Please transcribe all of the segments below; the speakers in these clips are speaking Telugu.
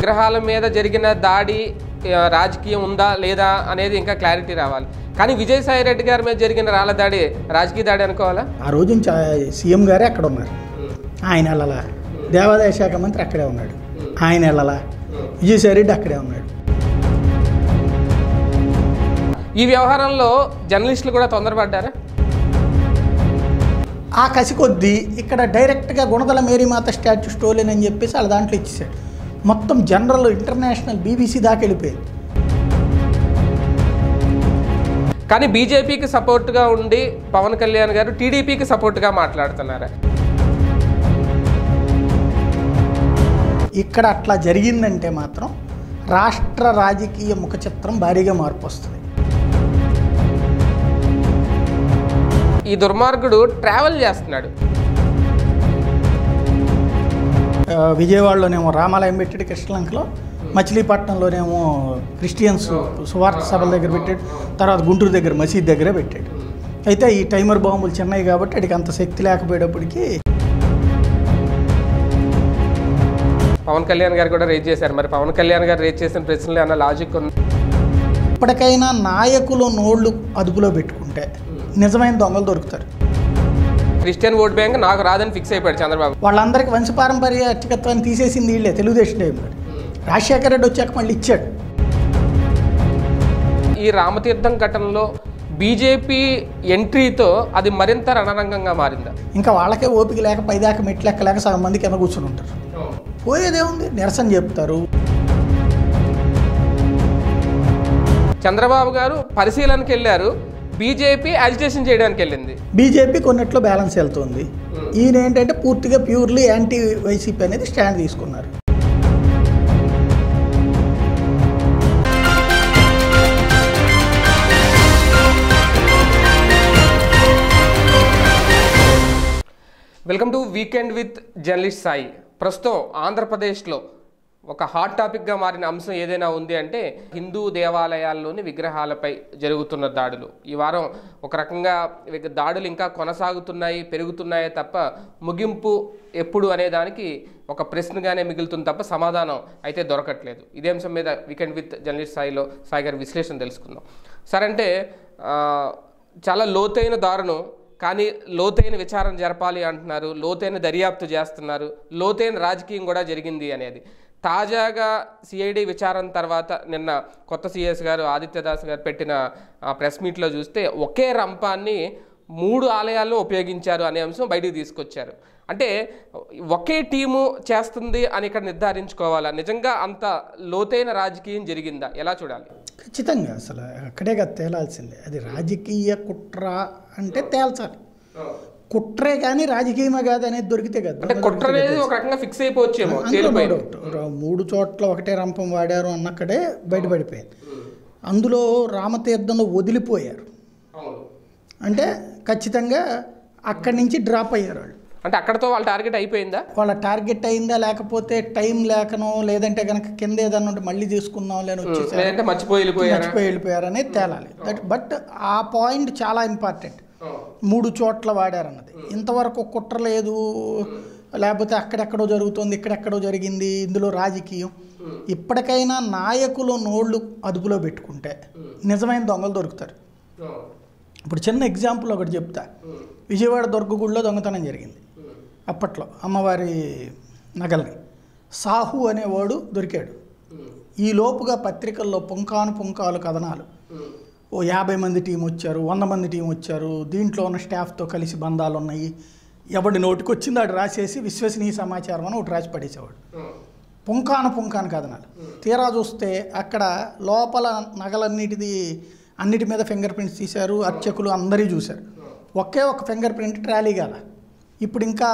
విగ్రహాల మీద జరిగిన దాడి ఆ, రాజకీయం ఉందా లేదా అనేది ఇంకా క్లారిటీ రావాలి కానీ విజయసాయి రెడ్డి గారి మీద జరిగిన రాళ్ళ దాడి రాజకీయ దాడి అనుకోవాలా ఆ రోజు నుంచి ఆ సీఎం గారే అక్కడ ఉన్నారు ఆయన వెళ్ళలా దేవాదాయ శాఖ మంత్రి అక్కడే ఉన్నాడు ఆయన వెళ్ళలా విజయసాయి రెడ్డి అక్కడే ఉన్నాడు ఈ వ్యవహారంలో జర్నలిస్టులు కూడా తొందరపడ్డారా ఆ కసి కొద్దీ ఇక్కడ డైరెక్ట్గా గుణదల మేరీమాత స్టాచ్యూ స్టోలేన్ అని చెప్పేసి వాళ్ళ దాంట్లో ఇచ్చేసాడు మొత్తం జనరల్ ఇంటర్నేషనల్ బీబీసీ దాకా వెళ్ళిపోయింది కానీ బీజేపీకి సపోర్ట్గా ఉండి పవన్ కళ్యాణ్ గారు టీడీపీకి సపోర్ట్గా మాట్లాడుతున్నారా ఇక్కడ అట్లా జరిగిందంటే మాత్రం రాష్ట్ర రాజకీయ ముఖ చిత్రం భారీగా మార్పు వస్తుంది ఈ దుర్మార్గుడు ట్రావెల్ చేస్తున్నాడు ఆ, విజయవాడలోనేమో రామాలయం పెట్టాడు కృష్ణలంకలో మచిలీపట్నంలోనేమో క్రిస్టియన్స్ సువార్త సభల దగ్గర పెట్టాడు తర్వాత గుంటూరు దగ్గర మసీద్ దగ్గర పెట్టాడు అయితే ఈ టైమర్ బాంబులు చిన్నవి కాబట్టి వాడికి అంత శక్తి లేకపోయేటప్పటికి పవన్ కళ్యాణ్ గారు కూడా రేజ్ చేశారు మరి పవన్ కళ్యాణ్ గారు రేజ్ చేసిన ప్రశ్నలు అన్న లాజిక్ ఉంది ఇప్పటికైనా నాయకులు నోళ్ళు అదుపులో పెట్టుకుంటే నిజమైన దొంగలు దొరుకుతారు క్రిస్టియన్ ఓట్ బ్యాంక్ నాకు రాదని ఫిక్స్ అయిపోయాడు చంద్రబాబు వాళ్ళందరికీ వంశపారంపర్య అర్చకత్వాన్ని తీసేసింది వీళ్ళే తెలుగుదేశం టైంలో రాజశేఖర రెడ్డి వచ్చాక మళ్ళీ ఇచ్చాడు ఈ రామతీర్థం ఘటనలో బీజేపీ ఎంట్రీతో అది మరింత రణరంగంగా మారిందా ఇంకా వాళ్ళకే ఓపిక లేక పైదాకా మెట్లు ఎక్కలేక సగం మంది కింద కూర్చుని ఉంటారు పోయేదేముంది నిరసన చెప్తారు చంద్రబాబు గారు పరిశీలనకి వెళ్ళారు బీజేపీ అజిటేషన్ చేయడానికి వెళ్ళింది బీజేపీ కొన్నిట్లో బ్యాలెన్స్ వెళ్తుంది ఈయన ఏంటంటే పూర్తిగా ప్యూర్లీ యాంటీ వైసీపీ అనేది స్టాండ్ తీసుకున్నారు welcome to weekend with journalist Sai ప్రస్తుతం ఆంధ్రప్రదేశ్లో ఒక హాట్ టాపిక్గా మారిన అంశం ఏదైనా ఉంది అంటే హిందూ దేవాలయాల్లోని విగ్రహాలపై జరుగుతున్న దాడులు ఈ వారం ఒక రకంగా విగ్- దాడులు ఇంకా కొనసాగుతున్నాయి పెరుగుతున్నాయే తప్ప ముగింపు ఎప్పుడు అనే దానికి ఒక ప్రశ్నగానే మిగులుతుంది తప్ప సమాధానం అయితే దొరకట్లేదు ఇదే అంశం మీద వీకెండ్ విత్ జర్నలిస్ట్ సాయిలో సాయి గారి విశ్లేషణ తెలుసుకుందాం సరే అంటే ఆ, చాలా లోతైన దారుణం కానీ లోతైన విచారణ జరపాలి అంటున్నారు లోతైన దర్యాప్తు చేస్తున్నారు లోతైన రాజకీయం కూడా జరిగింది అనేది తాజాగా సిఐడి విచారణ తర్వాత నిన్న కొత్త సిఎస్ గారు ఆదిత్యదాస్ గారు పెట్టిన ఆ, ప్రెస్ మీట్లో చూస్తే ఒకే రంపాన్ని మూడు ఆలయాల్లో ఉపయోగించారు అనే అంశం బయటికి తీసుకొచ్చారు అంటే ఒకే టీము చేస్తుంది అని ఇక్కడ నిర్ధారించుకోవాలా నిజంగా అంత లోతైన రాజకీయం జరిగిందా ఎలా చూడాలి ఖచ్చితంగా అసలు అక్కడే కదా తేలాల్సిందే అది రాజకీయ కుట్ర అంటే తేల్చాలి కుట్రే కానీ రాజకీయమే కాదు అనేది దొరికితే కదా అంటే కుట్ర అనేది ఒక రకంగా ఫిక్స్ అయిపోవచ్చేమో అందులో no తేలిపోయింది doubt. ర- మూడు చోట్ల ఒకటే రంపం వాడారు అన్నక్కడే బయటపడిపోయింది అందులో రామతీర్థంలో వదిలిపోయారు అవును అంటే ఖచ్చితంగా అక్కడి నుంచి డ్రాప్ అయ్యారు వాళ్ళు అంటే అక్కడతో వాళ్ళ టార్గెట్ అయిపోయిందా వాళ్ళ టార్గెట్ అయిందా లేకపోతే టైం లేకనో లేదంటే కనుక కింద ఏదన్నా ఉంటే మళ్ళీ తీసుకుందాం లేని వచ్చేసారు లేదంటే మర్చిపోయి వెళ్ళిపోయారా మర్చిపోయి వెళ్ళిపోయారు అనేది తేలాలి దట్ బట్ ఆ పాయింట్ చాలా ఇంపార్టెంట్ మూడు చోట్ల వాడారన్నది ఇంతవరకు కుట్ర లేదు లేకపోతే అక్కడెక్కడో జరుగుతుంది ఇక్కడెక్కడో జరిగింది ఇందులో రాజకీయం ఇప్పటికైనా నాయకులు నోళ్ళు అదుపులో పెట్టుకుంటే నిజమైన దొంగలు దొరుకుతారు ఇప్పుడు చిన్న ఎగ్జాంపుల్ ఒకటి చెప్తా విజయవాడ దుర్గగుడిలో దొంగతనం జరిగింది అప్పట్లో అమ్మవారి నగల్ని సాహు అనేవాడు దొరికాడు ఈ లోపుగా పత్రికల్లో పుంకాను పుంకాలు కథనాలు ఓ యాభై మంది టీం వచ్చారు వంద మంది టీం వచ్చారు దీంట్లో ఉన్న స్టాఫ్తో కలిసి బంధాలు ఉన్నాయి ఎవడి నోటికి వచ్చింది అటు రాసేసి విశ్వసనీయ సమాచారం అని ఒకటి రాసి పడేసేవాడు పుంకాను పుంకాను కథనాలు తీరా చూస్తే అక్కడ లోపల నగలన్నిటిది అన్నిటి మీద ఫింగర్ ప్రింట్స్ తీశారు అర్చకులు అందరి చూశారు ఒకే ఒక ఫింగర్ ప్రింట్ ట్రాలీ కాల ఇప్పుడు ఇంకా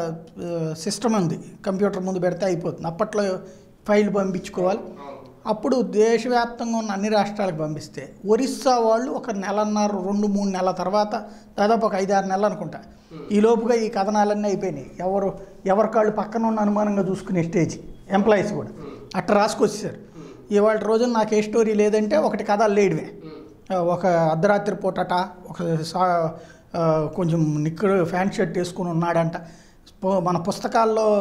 సిస్టమ్ ఉంది కంప్యూటర్ ముందు పెడితే అయిపోతుంది అప్పట్లో ఫైల్ పంపించుకోవాలి అప్పుడు దేశవ్యాప్తంగా ఉన్న అన్ని రాష్ట్రాలకు పంపిస్తే ఒరిస్సా వాళ్ళు ఒక నెలన్నర రెండు మూడు నెలల తర్వాత దాదాపు ఒక ఐదారు నెలలు అనుకుంటా ఈ లోపుగా ఈ కథనాలన్నీ అయిపోయినాయి ఎవరు ఎవరి కాళ్ళు పక్కన ఉన్న అనుమానంగా చూసుకునే స్టేజ్ ఎంప్లాయీస్ కూడా అట్ట రాసుకొచ్చేసారు ఇవాళ రోజున నాకు ఏ స్టోరీ లేదంటే ఒకటి కథ లేడివే ఒక అర్ధరాత్రి పూటట ఒక సా ఆ, కొంచెం నిక్కడు ఫ్యాంట్ షర్ట్ వేసుకుని ఉన్నాడంట పో- మన పుస్తకాల్లో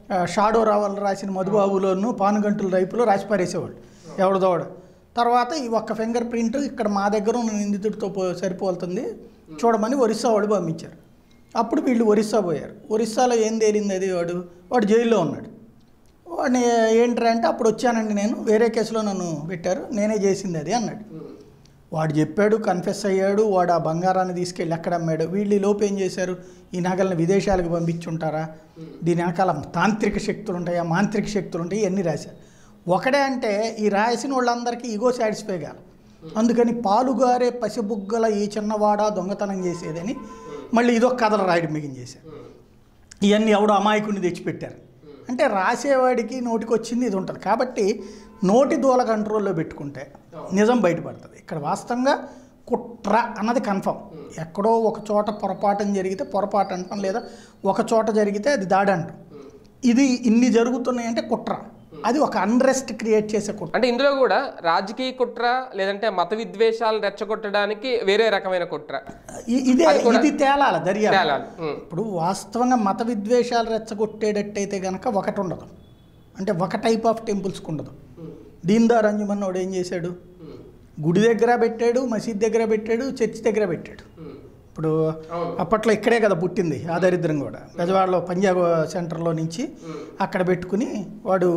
ఆ, షాడో రావాలి రాసిన మధుబాబులోను పానుగంటుల రైపులో రాసి పారేసేవాళ్ళు ఎవరిదోడ తర్వాత ఈ ఒక్క ఫింగర్ ప్రింట్ ఇక్కడ మా దగ్గర ఉన్న నిందితుడితో పో సరిపోతుంది చూడమని ఒరిస్సా వాడు పంపించారు అప్పుడు వీళ్ళు ఒరిస్సా పోయారు ఒరిస్సాలో ఏం తేలింది అది వాడు వాడు జైల్లో ఉన్నాడు వాడిని ఏంట్రా అంటే అప్పుడు వచ్చానండి నేను వేరే కేసులో నన్ను పెట్టారు నేనే చేసింది అది అన్నాడు వాడు చెప్పాడు కన్ఫెస్ అయ్యాడు వాడు ఆ బంగారాన్ని తీసుకెళ్ళి ఎక్కడ అమ్మాడు వీళ్ళు ఈ లోపు ఏం చేశారు ఈ నగలను విదేశాలకు పంపించుంటారా దీని వెనకాల తాంత్రిక శక్తులు ఉంటాయి ఆ మాంత్రిక శక్తులు ఉంటాయి ఇవన్నీ రాశారు ఒకడే అంటే ఈ రాసిన వాళ్ళందరికీ ఈగో సాటిస్ఫై కాదు అందుకని పాలుగారే పసిబుగ్గల ఈ చిన్నవాడ దొంగతనం చేసేదని మళ్ళీ ఇదొక కథలు రాయడం మిగించేశారు ఇవన్నీ ఎవడో అమాయకుడిని తెచ్చిపెట్టారు అంటే రాసేవాడికి నోటికి వచ్చింది ఇది ఉంటుంది కాబట్టి నోటి దూల కంట్రోల్లో పెట్టుకుంటే నిజం బయటపడుతుంది ఇక్కడ వాస్తవంగా కుట్ర అన్నది కన్ఫర్మ్ ఎక్కడో ఒక చోట పొరపాటు జరిగితే పొరపాటు అంటాం లేదా ఒక చోట జరిగితే అది దాడి అంటాం ఇది ఇన్ని జరుగుతున్నాయంటే కుట్ర అది ఒక అన్రెస్ట్ క్రియేట్ చేసే కుట్ర అంటే ఇందులో కూడా రాజకీయ కుట్ర లేదంటే మత విద్వేషాలు రెచ్చగొట్టడానికి వేరే రకమైన కుట్ర ఇ- ఇదే ఇది తేలాల దర్యాప్తు తేలాలి ఉమ్. ఇప్పుడు వాస్తవంగా మత విద్వేషాలు రెచ్చగొట్టేటట్టయితే కనుక ఒకటి ఉండదు అంటే ఒక టైప్ ఆఫ్ టెంపుల్స్కి ఉండదు దీన్దార్ అంజుమన్ వాడు ఏం చేశాడు గుడి దగ్గర పెట్టాడు మసీద్ దగ్గర పెట్టాడు చర్చ్ దగ్గర పెట్టాడు ఇప్పుడు అప్పట్లో ఇక్కడే కదా పుట్టింది ఆ దరిద్రం కూడా బెజవాడలో పంజాబ్ సెంటర్లో నుంచి అక్కడ పెట్టుకుని వాడు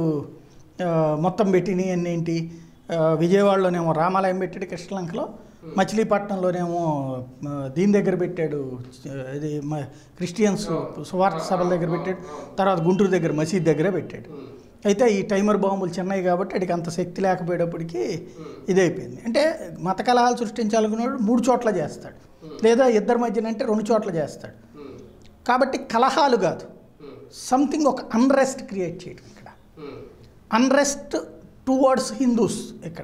ఆ, మొత్తం పెట్టిన ఏంటి విజయవాడలోనేమో రామాలయం పెట్టాడు కృష్ణలంకలో మచిలీపట్నంలోనేమో ఆ, దీని దగ్గర పెట్టాడు ఆ, ఇది మ- క్రిస్టియన్స్ సువార్త సభల దగ్గర పెట్టాడు తర్వాత గుంటూరు దగ్గర మసీద్ దగ్గర పెట్టాడు అయితే ఈ టైమర్ బాంబులు చిన్నవి కాబట్టి వాడికి అంత శక్తి లేకపోయేటప్పటికి ఇదైపోయింది అంటే మత కలహాలు సృష్టించాలనుకున్నాడు మూడు చోట్ల చేస్తాడు లేదా ఇద్దరి మధ్యన అంటే రెండు చోట్ల చేస్తాడు కాబట్టి కలహాలు కాదు సంథింగ్ ఒక అన్రెస్ట్ క్రియేట్ చేయడం ఇక్కడ అన్రెస్ట్ టువర్డ్స్ హిందూస్ ఇక్కడ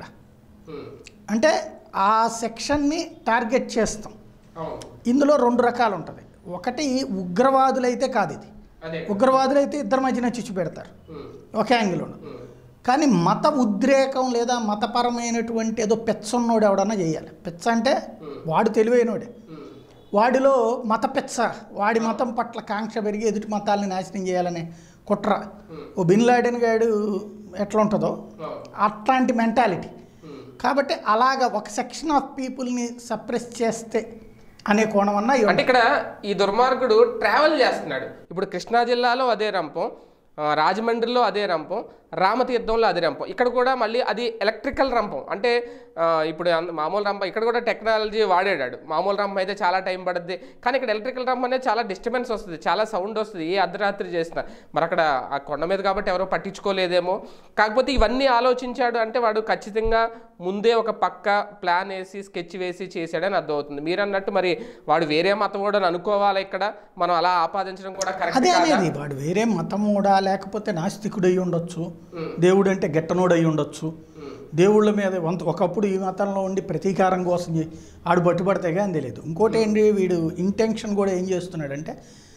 అంటే ఆ సెక్షన్ని టార్గెట్ చేస్తాం ఇందులో రెండు రకాలు ఉంటుంది ఒకటి ఉగ్రవాదులైతే కాదు ఇది అదే ఉగ్రవాదులైతే ఇద్దరి మధ్యన చిచ్చు పెడతారు ఒక యాంగిల్లో కానీ మత ఉద్రేకం లేదా మతపరమైనటువంటి ఏదో పెచ్చన్నోడు ఎవడన్నా చేయాలి పెచ్చ అంటే వాడు తెలివైనోడే వాడిలో మత పెచ్చ వాడి మతం పట్ల కాంక్ష పెరిగి ఎదుటి మతాలని నాశనం చేయాలనే కుట్ర ఓ బిన్ లాడెన్ గాడు ఎట్లా ఉంటుందో అట్లాంటి మెంటాలిటీ కాబట్టి అలాగ ఒక సెక్షన్ ఆఫ్ పీపుల్ని సప్రెస్ చేస్తే అనే కోణం అన్నా ఇవ్వండి. అంటే ఇక్కడ ఈ దుర్మార్గుడు ట్రావెల్ చేస్తున్నాడు ఇప్పుడు కృష్ణా జిల్లాలో అదే రంపం ఆ, రాజమండ్రిలో అదే రంపం రామతీర్థంలో అదే రంపం ఇక్కడ కూడా మళ్ళీ అది ఎలక్ట్రికల్ రంపం అంటే ఆ, ఇప్పుడు అంద- మామూలు రంపం ఇక్కడ కూడా టెక్నాలజీ వాడాడు మామూలు రంపం అయితే చాలా టైం పడుద్ది కానీ ఇక్కడ ఎలక్ట్రికల్ రంపం అనేది చాలా డిస్టర్బెన్స్ వస్తుంది చాలా సౌండ్ వస్తుంది ఏ అర్ధరాత్రి చేసిన మరి అక్కడ ఆ కొండ మీద కాబట్టి ఎవరో పట్టించుకోలేదేమో కాకపోతే ఇవన్నీ ఆలోచించాడు అంటే వాడు ఖచ్చితంగా ముందే ఒక పక్క ప్లాన్ వేసి స్కెచ్ వేసి చేశాడని అర్థమవుతుంది మీరు అన్నట్టు మరి వాడు వేరే మతం కూడా అని అనుకోవాలి ఇక్కడ మనం అలా ఆపాదించడం కూడా కరెక్ట్ అదే కాదా అనేది వాడు వేరే మతమూడా లేకపోతే నాస్తికుడు అయి ఉండొచ్చు దేవుడు అంటే గెట్టనోడు అయి ఉండొచ్చు దేవుళ్ళ మీద వంత ఒకప్పుడు ఈ మతంలో ఉండి ప్రతీకారం కోసం చే- ఆడు పట్టుబడితే కానీ తెలియదు ఇంకోటి ఏంటి వీడు ఇంటెన్షన్ కూడా ఏం చేస్తున్నాడంటే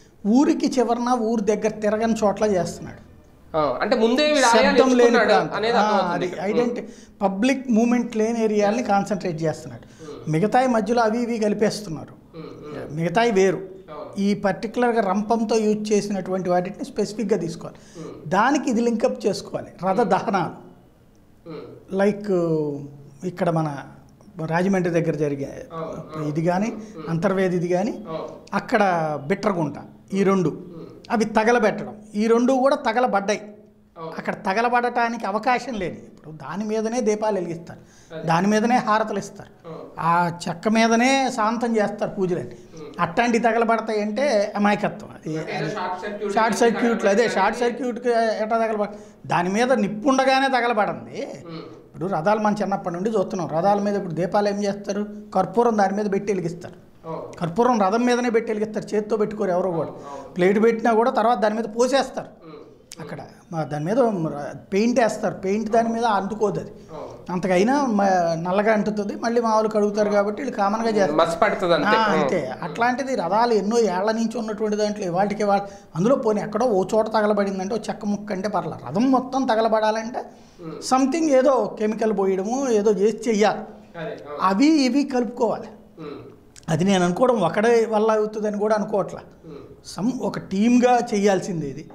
ఊరికి చివరన ఊరి దగ్గర తిరగని చోట్ల చేస్తున్నాడు ఆ, అంటే ముందే వీడు ఆలయాలు శబ్దం లేని ఎంచుకున్నాడు ప్రాంతం. అనేది ఆ, అర్థమవుతుంది అది ఇక్కడ. ఐడెంటి పబ్లిక్ మూమెంట్ లేని ఏరియాలని కాన్సన్ట్రేట్ చేస్తున్నాడు మిగతాయి మధ్యలో అవి ఇవి కలిపేస్తున్నారు మిగతాయి వేరు ఈ పర్టికులర్గా రంపంతో యూజ్ చేసినటువంటి వాటిని స్పెసిఫిక్గా తీసుకోవాలి దానికి ఇది లింకప్ చేసుకోవాలి రథ దహనాలు ఉమ్, లైక్ ఇక్కడ మన రాజమండ్రి దగ్గర జరిగే ఇది కానీ అంతర్వేది ఇది కానీ ఆ, అక్కడ బిట్రగుంట ఈ రెండు అవి తగలబెట్టడం ఈ రెండు కూడా తగలబడ్డాయి అక్కడ తగలబడటానికి అవకాశం లేదు ఇప్పుడు దాని మీదనే దీపాలు వెలిగిస్తారు దాని మీదనే హారతలు ఇస్తారు ఆ చెక్క మీదనే శాంతం చేస్తారు పూజలని అట్లాంటి తగలబడతాయి అంటే అమాయకత్వం అది ఏదో షార్ట్ సర్క్యూట్ షార్ట్ సర్క్యూట్లు అదే షార్ట్ సర్క్యూట్కి ఎట్లా తగలబడ దాని మీద నిప్పుండగానే తగలబడింది ఉమ్, ఇప్పుడు రథాలు మనం చిన్నప్పటి నుండి చూస్తున్నాం రథాల మీద ఇప్పుడు దీపాలు ఏం చేస్తారు కర్పూరం దాని మీద పెట్టి వెలిగిస్తారు ఆ, కర్పూరం రథం మీదనే పెట్టి వెలిగిస్తారు చేతితో పెట్టుకోరు ఎవరో కూడా ప్లేట్ పెట్టినా కూడా తర్వాత దాని మీద పోసేస్తారు ఉమ్, అక్కడ మా దాని మీద పెయింట్ వేస్తారు పెయింట్ దాని మీద అంటుకోదు అది ఆ. అంతకైనా మ- నల్లగా అంటుతుంది మళ్ళీ మామూలు కడుగుతారు కాబట్టి వీళ్ళు కామన్గా చేస్తారు మసి పడుతుంది ఆ, అంతే అంతే అట్లాంటిది రథాలు ఎన్నో ఏళ్ల నుంచి ఉన్నటువంటి దాంట్లో వాటికి వాళ్ళ అందులో పోనీ ఎక్కడో ఓ చోట తగలబడిందంటే ఓ చెక్క ముక్క అంటే పర్లేదు రథం మొత్తం తగలబడాలంటే సంథింగ్ ఏదో కెమికల్ పోయడము ఏదో చేసి చెయ్యాలి అదే ఆ, అవి ఇవి కలుపుకోవాలి ఉమ్, అది నేను అనుకోవడం ఒకడే వల్ల అవుతుందని కూడా అనుకోవట్లా ఉమ్, సమ్ ఒక టీమ్గా చేయాల్సింది ఇది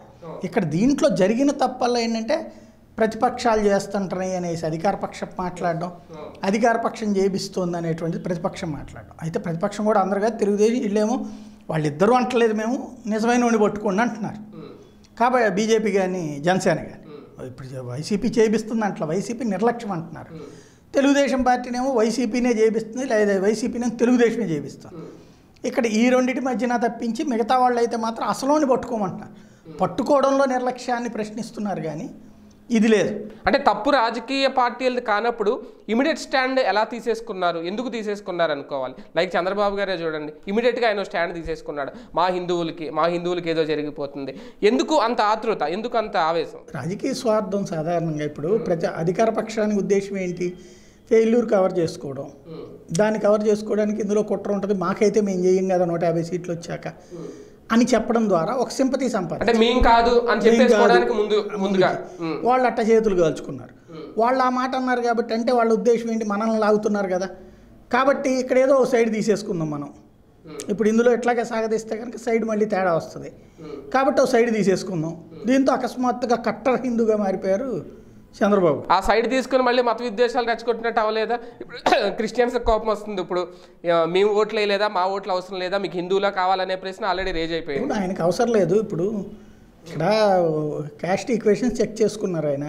ఇక్కడ దీంట్లో జరిగిన తప్పల్లో ఏంటంటే ప్రతిపక్షాలు చేస్తుంటాయి అనేసి అధికార పక్షం మాట్లాడడం అధికార పక్షం చేపిస్తోంది అనేటువంటిది ప్రతిపక్షం మాట్లాడడం అయితే ప్రతిపక్షం కూడా అందరుగా తెలుగుదేశం వీళ్ళేమో వాళ్ళిద్దరూ అంటలేదు మేము నిజమైన వాడిని పట్టుకోండి అంటున్నారు కాబట్టి బీజేపీ కానీ జనసేన కానీ ఇప్పుడు వైసీపీ చేపిస్తుంది అంటలా వైసీపీ నిర్లక్ష్యం అంటున్నారు తెలుగుదేశం పార్టీనేమో వైసీపీనే చేపిస్తుంది లేదా వైసీపీనేమో తెలుగుదేశమే చేపిస్తుంది ఇక్కడ ఈ రెండింటి మధ్యన తప్పించి మిగతా వాళ్ళు అయితే మాత్రం అసలోని పట్టుకోమంటున్నారు పట్టుకోవడంలో నిర్లక్ష్యాన్ని ప్రశ్నిస్తున్నారు కానీ ఇది లేదు అంటే తప్పు రాజకీయ పార్టీలది కానప్పుడు ఇమీడియట్ స్టాండ్ ఎలా తీసేసుకున్నారు ఎందుకు తీసేసుకున్నారు అనుకోవాలి లైక్ చంద్రబాబు గారే చూడండి ఇమీడియట్గా ఆయన స్టాండ్ తీసేసుకున్నాడు మా హిందువులకి మా హిందువులకి ఏదో జరిగిపోతుంది ఎందుకు అంత ఆతృత ఎందుకు అంత ఆవేశం రాజకీయ స్వార్థం సాధారణంగా ఇప్పుడు ప్రతి అధికార పక్షానికి ఉద్దేశం ఏంటి ఫెయిల్యూర్ కవర్ చేసుకోవడం దాన్ని కవర్ చేసుకోవడానికి ఇందులో కుట్ర ఉంటుంది మాకైతే మేము చేయం కదా నూట యాభై సీట్లు వచ్చాక అని చెప్పడం ద్వారా ఒక సింపతి సంపాదించారు అంటే మేం కాదు అని చెప్పేసుకోవడానికి ముందు ముందుగా ఉమ్. వాళ్ళు అట్ట చేతులు కాల్చుకున్నారు వాళ్ళు ఆ మాట అన్నారు కాబట్టి అంటే వాళ్ళ ఉద్దేశం ఏంటి మనల్ని లాగుతున్నారు కదా కాబట్టి ఇక్కడ ఏదో ఓ సైడ్ తీసేసుకుందాం మనం ఇప్పుడు ఇందులో ఎట్లాగే సాగదీస్తే కనుక సైడ్ మళ్ళీ తేడా వస్తుంది కాబట్టి ఓ సైడ్ తీసేసుకుందాం దీంతో అకస్మాత్తుగా కట్టర్ హిందూగా మారిపోయారు చంద్రబాబు ఆ సైడ్ తీసుకుని మళ్ళీ మత విద్వేషాలు రెచ్చగొట్టినట్టు అవ్వలేదా ఇప్పుడు క్రిస్టియన్స్ కోపం వస్తుంది ఇప్పుడు ఆ, మేము ఓట్లు వేయలేదా మా ఓట్లు అవసరం లేదా మీకు హిందువులా కావాలనే ప్రశ్న ఆల్రెడీ రేజ్ అయిపోయింది ఇప్పుడు ఆయనకు అవసరం లేదు ఇప్పుడు ఇక్కడ క్యాస్ట్ ఈక్వేషన్స్ చెక్ చేసుకున్నారు ఆయన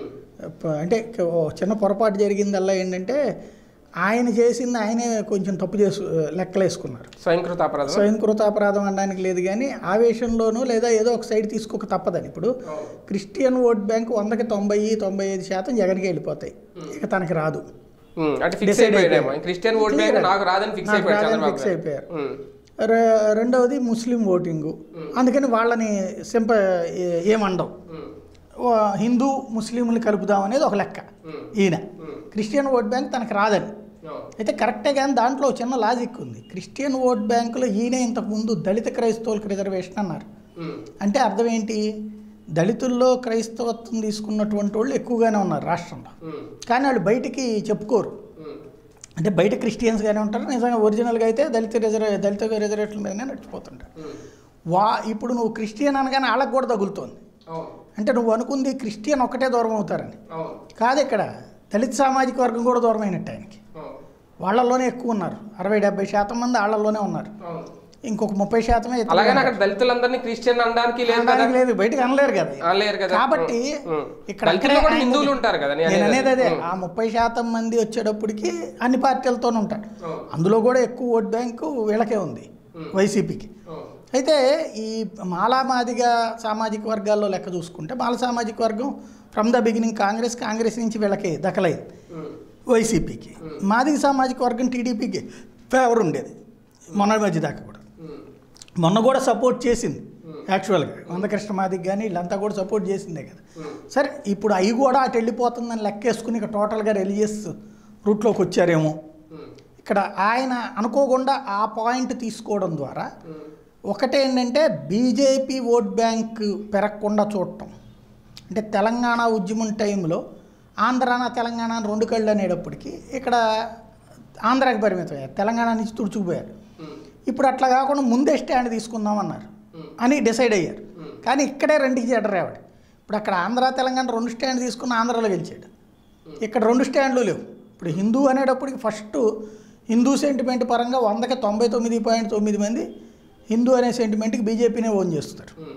ప- అంటే ఓ చిన్న పొరపాటు జరిగిందల్లా ఏంటంటే ఆయన చేసింది ఆయనే కొంచెం తప్పు చేసు లెక్కలేసుకున్నారు స్వయంకృత అపరాధం స్వయంకృత అపరాధం అనడానికి లేదు కానీ ఆవేశంలోనూ లేదా ఏదో ఒక సైడ్ తీసుకోక తప్పదని ఇప్పుడు క్రిస్టియన్ ఓట్ బ్యాంక్ వందకి తొంభై తొంభై ఐదు శాతం జగన్కి వెళ్ళిపోతాయి ఇక తనకి రాదు ఉమ్, అంటే ఫిక్స్ Decide అయిపోయాడేమో అయిపోయాడు. క్రిస్టియన్ ఓట్ బ్యాంక్ నాకు రాదని ఫిక్స్ నాకు అయిపోయాడు రాదని చంద్రబాబు ఫిక్స్ గారు. అయిపోయారు ఉమ్, రె- రెండవది ముస్లిం ఓటింగు అందుకని వాళ్ళని సింప ఏ- ఏమండవు ఉమ్, ఓ హిందూ ముస్లింలు కలుపుదాం అనేది ఒక లెక్క ఉమ్, ఈయన ఉమ్, క్రిస్టియన్ ఓట్ బ్యాంక్ తనకు రాదని అవును. అయితే కరెక్టే కానీ దాంట్లో ఒక చిన్న లాజిక్ ఉంది క్రిస్టియన్ ఓట్ బ్యాంకులో ఈయన ఇంతకుముందు దళిత క్రైస్తవులకు రిజర్వేషన్ అన్నారు ఉమ్, అంటే అర్థం ఏంటి దళితుల్లో క్రైస్తవత్వం తీసుకున్నటువంటి వాళ్ళు ఎక్కువగానే ఉన్నారు రాష్ట్రంలో ఉమ్, కానీ వాళ్ళు బయటికి చెప్పుకోరు ఉమ్, అంటే బయట క్రిస్టియన్స్గానే ఉంటారు నిజంగా ఒరిజినల్గా అయితే దళిత రిజర్వే దళిత రిజర్వేషన్ల మీదనే నడిచిపోతుంటారు ఉమ్, వా ఇప్పుడు నువ్వు క్రిస్టియన్ అనగానే వాళ్ళకు కూడా తగులుతోంది అవును, అంటే నువ్వు అనుకుంది క్రిస్టియన్ ఒక్కటే దూరం అవుతారని అవును, కాదు ఇక్కడ దళిత సామాజిక వర్గం కూడా దూరం అయినట్టు ఆయనకి అవును, వాళ్ళల్లోనే ఎక్కువ ఉన్నారు అరవై డెబ్బై శాతం మంది వాళ్ళల్లోనే ఉన్నారు అవును. ఇంకొక ముప్పై శాతమే ఇతరులు అలాగని ఉన్నారు. అక్కడ దళితులందరినీ క్రిస్టియన్ అనడానికి లేదు కదా అనడానికి లేదు బయటకు అనలేరు కదా ఆ, లేరు కదా కాబట్టి ఉమ్. ఇక్కడ దళితుల్లో అక్కడే కూడా ఆయన- హిందువులు ఉంటారు కదా నేను నేను అనేది అనేది అదే ఉమ్, ఆ ముప్పై శాతం మంది వచ్చేటప్పటికి అన్ని పార్టీలతోనే ఉంటారు అవును, అందులో కూడా ఎక్కువ ఓట్ బ్యాంకు వీళ్ళకే ఉంది ఉమ్. వైసీపీకి అవును, అయితే ఈ మాలామాదిగా సామాజిక వర్గాల్లో లెక్క చూసుకుంటే మాల సామాజిక వర్గం from the beginning Congress Congress నుంచి వీళ్ళకి దఖలైంది ఉమ్, వైసీపీకి మాదిగ సామాజిక వర్గం టీడీపీకి ఫేవర్ ఉండేది మొన్న మధ్య దాకా కూడా ఉమ్, మొన్న కూడా సపోర్ట్ చేసింది యాక్చువల్గా వందకృష్ణ మాదిక్ కానీ వీళ్ళంతా కూడా సపోర్ట్ చేసిందే కదా ఉమ్, సరే ఇప్పుడు అవి కూడా అటు వెళ్ళిపోతుందని లెక్కేసుకుని ఇక టోటల్గా రిలీజియస్ రూట్లోకి వచ్చారేమో ఉమ్, ఇక్కడ ఆయన అనుకోకుండా ఆ పాయింట్ తీసుకోవడం ద్వారా ఉమ్, ఒకటేంటంటే బీజేపీ ఓట్ బ్యాంక్ పెరగకుండా చూడటం అంటే తెలంగాణ ఉద్యమం టైంలో ఆంధ్రాన తెలంగాణ అని రెండు కళ్ళు అనేటప్పటికీ ఇక్కడ ఆంధ్రాకి పరిమితం అయ్యారు తెలంగాణ నుంచి తుడుచుకుపోయారు ఉమ్, ఇప్పుడు అట్లా కాకుండా ముందే స్టాండ్ తీసుకుందాం అన్నారు అని డిసైడ్ అయ్యారు కానీ ఇక్కడే రెండుకి చెడ్డరేవాడు ఇప్పుడు అక్కడ ఆంధ్ర తెలంగాణ రెండు స్టాండ్ తీసుకుని ఆంధ్రాలో గెలిచాడు ఇక్కడ రెండు స్టాండ్లు లేవు ఇప్పుడు హిందూ అనేటప్పటికి ఫస్ట్ హిందూ సెంటిమెంట్ పరంగా వందకి తొంభై తొమ్మిది పాయింట్ తొమ్మిది మంది హిందూ అనే సెంటిమెంట్కి బీజేపీనే ఓన్ చేస్తారు ఉమ్,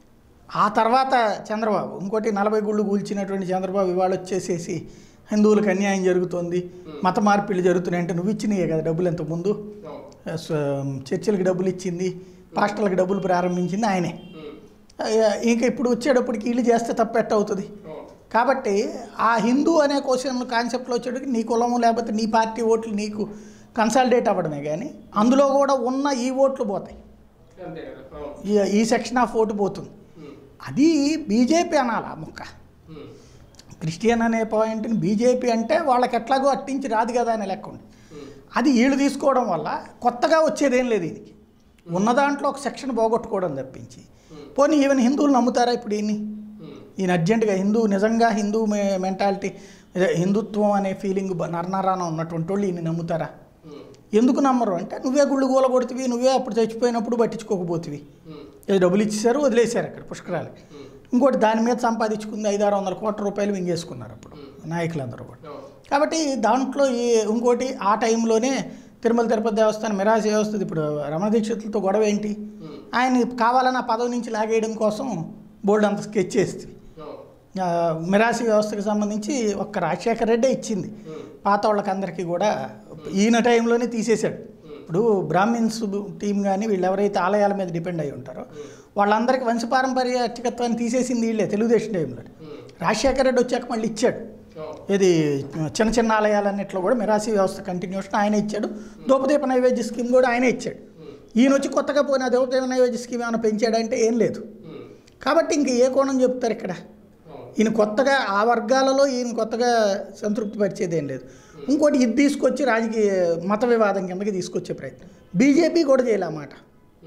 ఆ తర్వాత చంద్రబాబు ఇంకోటి నలభై గుళ్ళు కూల్చినటువంటి చంద్రబాబు ఇవాళ వచ్చేసేసి హిందువులకు అన్యాయం జరుగుతోంది మత మార్పిళ్ళు జరుగుతున్నాయి అంటే నువ్వు ఇచ్చినాయే కదా డబ్బులు ఇంతకుముందు అవును, స్వ- చర్చిలకు డబ్బులు ఇచ్చింది పాస్టర్లకు డబ్బులు ప్రారంభించింది ఆయనే ఉమ్, ఇంకా ఇప్పుడు వచ్చేటప్పటికి వీళ్ళు చేస్తే తప్పెట్ట అవుతుంది అవును, కాబట్టి ఆ హిందూ అనే క్వశ్చన్ కాన్సెప్ట్లో వచ్చేటప్పటికి నీ కులము లేకపోతే నీ పార్టీ ఓట్లు నీకు కన్సల్టేట్ అవ్వడమే కానీ అందులో కూడా ఉన్న ఈ ఓట్లు పోతాయి అంతే కదా అవును, ఈ- ఈ సెక్షన్ ఆఫ్ ఓటు పోతుంది ఉమ్, అది బీజేపీ అనాలి ఆ ముక్క ఉమ్, క్రిస్టియన్ అనే పాయింట్ని బీజేపీ అంటే వాళ్ళకి ఎట్లాగో అట్టించి రాదు కదా అనే లెక్క ఉంది ఉమ్, అది వీళ్ళు తీసుకోవడం వల్ల కొత్తగా వచ్చేదేం లేదు దీనికి ఉన్న దాంట్లో ఒక సెక్షన్ పోగొట్టుకోవడం తప్పించి పోనీ ఈవెన్ హిందువులు నమ్ముతారా ఇప్పుడు ఈయన్ని ఉమ్, ఈయన అర్జెంటుగా హిందూ నిజంగా హిందూ మెంటాలిటీ హిందుత్వం అనే ఫీలింగ్ నరనరాన ఉన్నటువంటి వాళ్ళు ఈయన్ని నమ్ముతారా ఉమ్, ఎందుకు నమ్మరు అంటే నువ్వే గుళ్ళు గోల కొడుతుంది నువ్వే అప్పుడు చచ్చిపోయినప్పుడు పట్టించుకోకపోతివి ఉమ్, ఏదో డబ్బులు ఇచ్చేసారు వదిలేశారు అక్కడ పుష్కరాలకి ఇంకోటి దాని మీద సంపాదించుకుంది ఐదారు వందల కోట్ల రూపాయలు మింగేసుకున్నారు అప్పుడు నాయకులందరూ కూడా కాబట్టి దాంట్లో ఈ ఇంకోటి ఆ టైంలోనే తిరుమల తిరుపతి దేవస్థానం మిరాసి వ్యవస్థ ఇప్పుడు రమణ దీక్షితులతో గొడవ ఏంటి ఆయన కావాలని ఆ పదవి నుంచి లాగేయడం కోసం బోల్డ్ అంత స్కెచ్ చేస్తుంది ఆ, మిరాసి వ్యవస్థకు సంబంధించి ఒక్క రాజశేఖర రెడ్డే ఇచ్చింది పాత వాళ్ళకి అందరికీ కూడా ఈయన టైంలోనే తీసేశాడు ఇప్పుడు బ్రాహ్మిన్స్ టీం కానీ వీళ్ళు ఎవరైతే ఆలయాల మీద డిపెండ్ అయి ఉంటారో వాళ్ళందరికీ వంశపారంపర్య అర్చకత్వాన్ని తీసేసింది వీళ్ళే తెలుగుదేశం టైంలో రాజశేఖర రెడ్డి వచ్చాక మళ్ళీ ఇచ్చాడు ఇది చిన్న చిన్న ఆలయాలన్నింటిలో కూడా మిరాసి వ్యవస్థ కంటిన్యూషన్ ఆయన ఇచ్చాడు దోపదీప నైవేద్య స్కీమ్ కూడా ఆయనే ఇచ్చాడు ఈయన వచ్చి కొత్తగా పోయిన దోపదీప నైవేద్య స్కీమ్ ఏమైనా పెంచాడంటే ఏం లేదు కాబట్టి ఇంక ఏ కోణం చెప్తారు ఇక్కడ ఈయన కొత్తగా ఆ వర్గాలలో ఈయన కొత్తగా సంతృప్తి పరిచేది ఏం లేదు ఇంకోటి ఇది తీసుకొచ్చి రాజకీయ మత వివాదం కిందకి తీసుకొచ్చే ప్రయత్నం బీజేపీ కూడా చేయలే ఆ మాట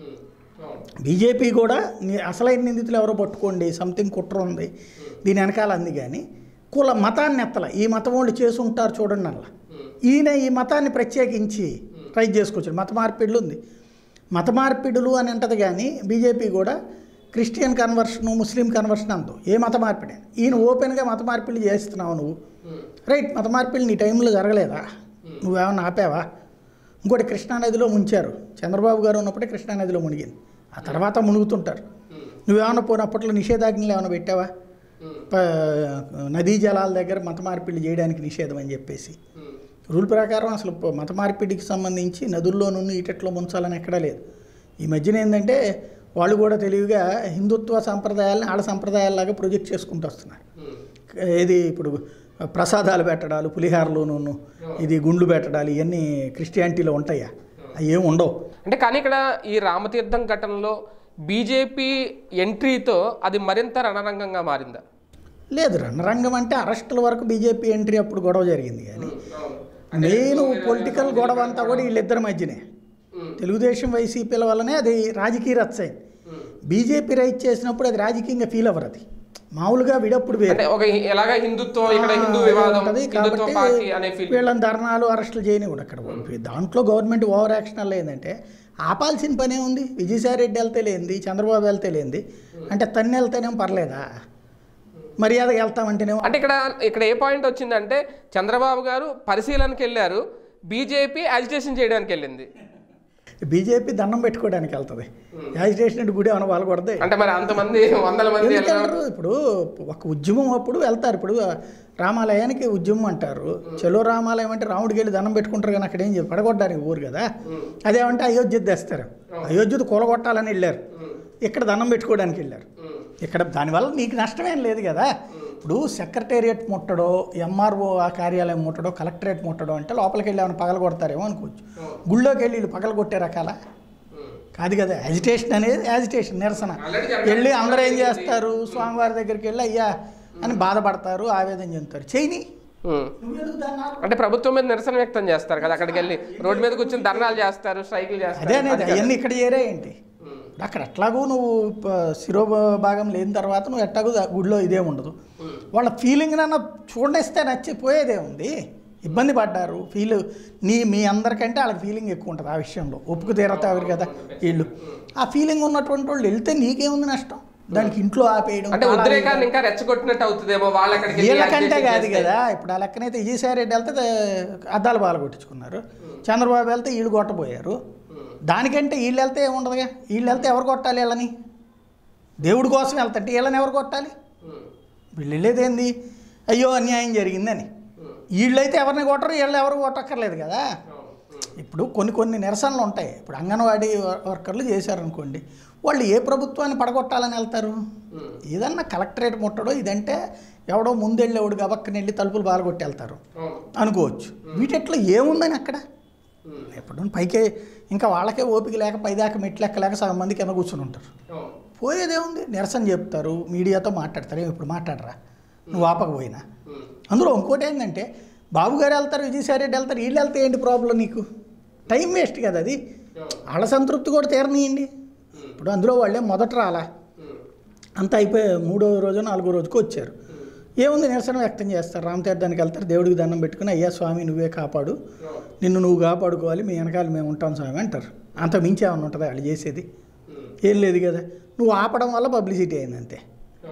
బీజేపీ కూడా ని- అసలైన నిందితులు ఎవరో పట్టుకోండి సంథింగ్ కుట్ర ఉంది దీని వెనకాల అంది కానీ కుల మతాన్ని ఎత్తల ఈ మతం వాళ్ళు చేసి ఉంటారు చూడండి అలా ఈయన ఈ మతాన్ని ప్రత్యేకించి ట్రై చేసుకొచ్చాడు మత మార్పిడులు ఉంది మత మార్పిడులు అని అంటది కానీ బీజేపీ కూడా క్రిస్టియన్ కన్వర్షన్ ముస్లిం కన్వర్షన్ అందు ఏ మత మార్పిడి ఈయన ఓపెన్గా మత మార్పిడి చేస్తున్నావు నువ్వు రైట్ మత మార్పిడి నీ టైంలో జరగలేదా నువ్వేమన్నా ఆపావా ఇంకోటి కృష్ణానదిలో ముంచారు చంద్రబాబు గారు ఉన్నప్పుడే కృష్ణానదిలో మునిగింది ఆ తర్వాత మునుగుతుంటారు నువ్వేమన్నా పోయినప్పట్లో నిషేధాజ్ఞలు ఏమైనా పెట్టావా ప- నదీ జలాల దగ్గర మత మార్పిడి చేయడానికి నిషేధం అని చెప్పేసి రూల్ ప్రకారం అసలు ప- మత మార్పిడికి సంబంధించి నదుల్లో నుండి ఈటట్లో ముంచాలని ఎక్కడా లేదు ఈ మధ్యన ఏంటంటే వాళ్ళు కూడా తెలివిగా హిందుత్వ సంప్రదాయాలను ఆడ సంప్రదాయాల్లాగా ప్రొజెక్ట్ చేసుకుంటూ వస్తున్నారు ఏది ఇప్పుడు ప్రసాదాలు పెట్టడాలు పులిహారలోను ఇది గుండ్లు పెట్టడాలు ఇవన్నీ క్రిస్టియానిటీలో ఉంటాయా అవి ఏమి ఉండవు అంటే కానీ ఇక్కడ ఈ రామతీర్థం ఘటనలో బీజేపీ ఎంట్రీతో అది మరింత రణరంగంగా మారిందా లేదు రణరంగం అంటే అరెస్టుల వరకు బీజేపీ ఎంట్రీ అప్పుడు గొడవ జరిగింది కానీ మెయిన్ పొలిటికల్ గొడవ అంతా కూడా వీళ్ళిద్దరి మధ్యనే తెలుగుదేశం వైసీపీల వల్లనే అది రాజకీయ రచ్చ అయింది బీజేపీ రైట్ చేసినప్పుడు అది రాజకీయంగా ఫీల్ అవ్వరు అది మామూలుగా విడప్పుడు వేరు అంటే ఒక హి- ఎలాగ హిందుత్వం ఇక్కడ హిందూ వివాదం ఉంటది. హిందుత్వ కాబట్టి పార్టీ అనే ఫీల్ వీళ్ళని ధర్నాలు అరెస్టులు చేయని కూడా అక్కడ దాంట్లో గవర్నమెంట్ ఓవర్ యాక్షన్ వల్ల ఏంటంటే ఆపాల్సిన పనే ఉంది విజయసాయి రెడ్డి వెళ్తే లేనిది చంద్రబాబు వెళ్తే లేనిది అంటే తన్ని వెళ్తేనేం పర్లేదా మర్యాదగా వెళ్తామంటేనేమో అంటే ఇక్కడ ఇక్కడ ఏ పాయింట్ వచ్చిందంటే చంద్రబాబు గారు పరిశీలనకి వెళ్ళారు బీజేపీ అజిటేషన్ చేయడానికి వెళ్ళింది బీజేపీ దండం పెట్టుకోవడానికి వెళ్తుంది యాజిటేషన్ అంటే గుడి ఏమైనా వాళ్ళకూడదు అంటే మరి అంతమంది వందల మంది ఎందుకు వెళ్ళడం వెళ్ళరు ఇప్పుడు ఒక ఉద్యమం అప్పుడు వెళ్తారు ఇప్పుడు రామాలయానికి ఉద్యమం అంటారు చెలో రామాలయం అంటే రాముడికి వెళ్ళి దండం పెట్టుకుంటారు కానీ అక్కడ ఏం చెప్పి పడగొట్టడానికి ఊరు కదా అదేమంటే అయోధ్య తెస్తారు అయోధ్యది కూలగొట్టాలని వెళ్ళారు ఇక్కడ దండం పెట్టుకోవడానికి వెళ్ళారు ఇక్కడ దానివల్ల నీకు నష్టమేం లేదు కదా ఇప్పుడు సెక్రటేరియట్ ముట్టడో ఎంఆర్ఓ ఆ కార్యాలయం ముట్టడో కలెక్టరేట్ ముట్టడో అంటే లోపలికి వెళ్ళి ఏమైనా పగల కొడతారేమో అనుకోవచ్చు గుళ్ళోకి వెళ్ళి వీళ్ళు పగల కొట్టే రకాల కాదు కదా యాజిటేషన్ అనేది యాజిటేషన్ నిరసన Already జరగడం వెళ్ళి అందరూ ఏం చేస్తారు స్వామివారి దగ్గరికి వెళ్ళి అయ్యా అని బాధపడతారు ఆవేదన చెందుతారు చేయని ఉమ్. నువ్వెందుకు దాన్ని ఆపు? అంటే ప్రభుత్వం మీద నిరసన వ్యక్తం చేస్తారు కదా అక్కడికి వెళ్ళి రోడ్డు మీద కూర్చొని ధర్నాలు చేస్తారు స్ట్రైకులు అదే చేస్తారు అనేది అది కదా. అవన్నీ ఇక్కడ చేరే ఏంటి అక్కడ ఎట్లాగూ నువ్వు ప- శిరోభాగం లేని తర్వాత నువ్వు ఎట్లాగూ దా- గుడిలో ఇదే ఉండదు వాళ్ళ ఫీలింగ్ నన్న చూడనిస్తే నచ్చి పోయేదే ఉంది ఇబ్బంది పడ్డారు ఫీల్ నీ మీ అందరికంటే వాళ్ళకి ఫీలింగ్ ఎక్కువ ఉంటుంది ఆ విషయంలో ఒప్పుకు తీరతారు కదా వీళ్ళు ఆ ఫీలింగ్ ఉన్నటువంటి వాళ్ళు వెళ్తే నీకేముంది నష్టం దానికి ఇంట్లో ఆపేయడం అంటే తాళాలు ఉద్రేకాన్ని ఇంకా రెచ్చగొట్టినట్టు అవుతుందేమో వాళ్ళు అక్కడికి వెళ్ళి వీళ్ళకంటే agitation కాదు చేస్తే. కదా ఇప్పుడు ఆ లెక్కనైతే విజయసాయి రెడ్డి వెళ్తే ద- అద్దాలు బాగా కొట్టించుకున్నారు చంద్రబాబు వెళ్తే వీళ్ళు కొట్టబోయారు దానికంటే వీళ్ళు వెళ్తే ఏముండదుగా వీళ్ళు వెళ్తే ఎవరు కొట్టాలి వీళ్ళని దేవుడి కోసం వెళ్తుంటే వీళ్ళని ఎవరు కొట్టాలి ఉమ్. వీళ్ళు వెళ్ళేదేంది అయ్యో అన్యాయం జరిగిందని వీళ్ళైతే ఎవరిని కొట్టరు వీళ్ళు ఎవరు కొట్టక్కర్లేదు కదా ఇప్పుడు కొన్ని కొన్ని నిరసనలు ఉంటాయి ఇప్పుడు అంగన్వాడీ వ- వర్కర్లు చేశారనుకోండి వాళ్ళు ఏ ప్రభుత్వాన్ని పడగొట్టాలని వెళ్తారు ఏదన్నా కలెక్టరేట్ ముట్టడో ఇదంటే ఎవడో ముందెళ్ళి ఎవడు గబక్కని వెళ్ళి తలుపులు బాలగొట్టి వెళ్తారు అవును. అనుకోవచ్చు వీటిట్లో ఏముందని అక్కడ ఉమ్. ఎప్పుడు పైకే ఇంకా వాళ్ళకే ఓపిక లేక పైదాకా మెట్లు ఎక్కలేక సగం మంది కింద కూర్చుని ఉంటారు అవును. పోయేదేముంది నిరసన చెప్తారు మీడియాతో మాట్లాడతారు ఏం ఇప్పుడు మాట్లాడరా నువ్వు ఆపకపోయినా ఉమ్. అందులో ఇంకోటి ఏంటంటే బాబు గారు వెళ్తారు విజయసాయి రెడ్డి వెళ్తారు వీళ్ళు వెళ్తే ఏంటి ప్రాబ్లం నీకు టైం వేస్ట్ కదా అది అవును. వాళ్ళ సంతృప్తి కూడా తీరనీయండి ఇప్పుడు అందులో వాళ్ళే మొదట రాలా ఉమ్. అంతా అయిపోయి మూడో రోజు నాలుగో రోజుకి వచ్చారు ఏముంది నిరసన వ్యక్తం చేస్తారు రామతీర్థానికి వెళ్తారు దేవుడికి దండం పెట్టుకుని అయ్యా స్వామి నువ్వే కాపాడు అవును. నిన్ను నువ్వు కాపాడుకోవాలి మీ వెనకాల మేము ఉంటాం స్వామి అంటారు అంత మించి ఏమన్నా ఉంటుందా వాళ్ళు చేసేది ఉమ్. ఏం లేదు కదా నువ్వు ఆపడం వల్ల పబ్లిసిటీ అయింది అంతే అవును.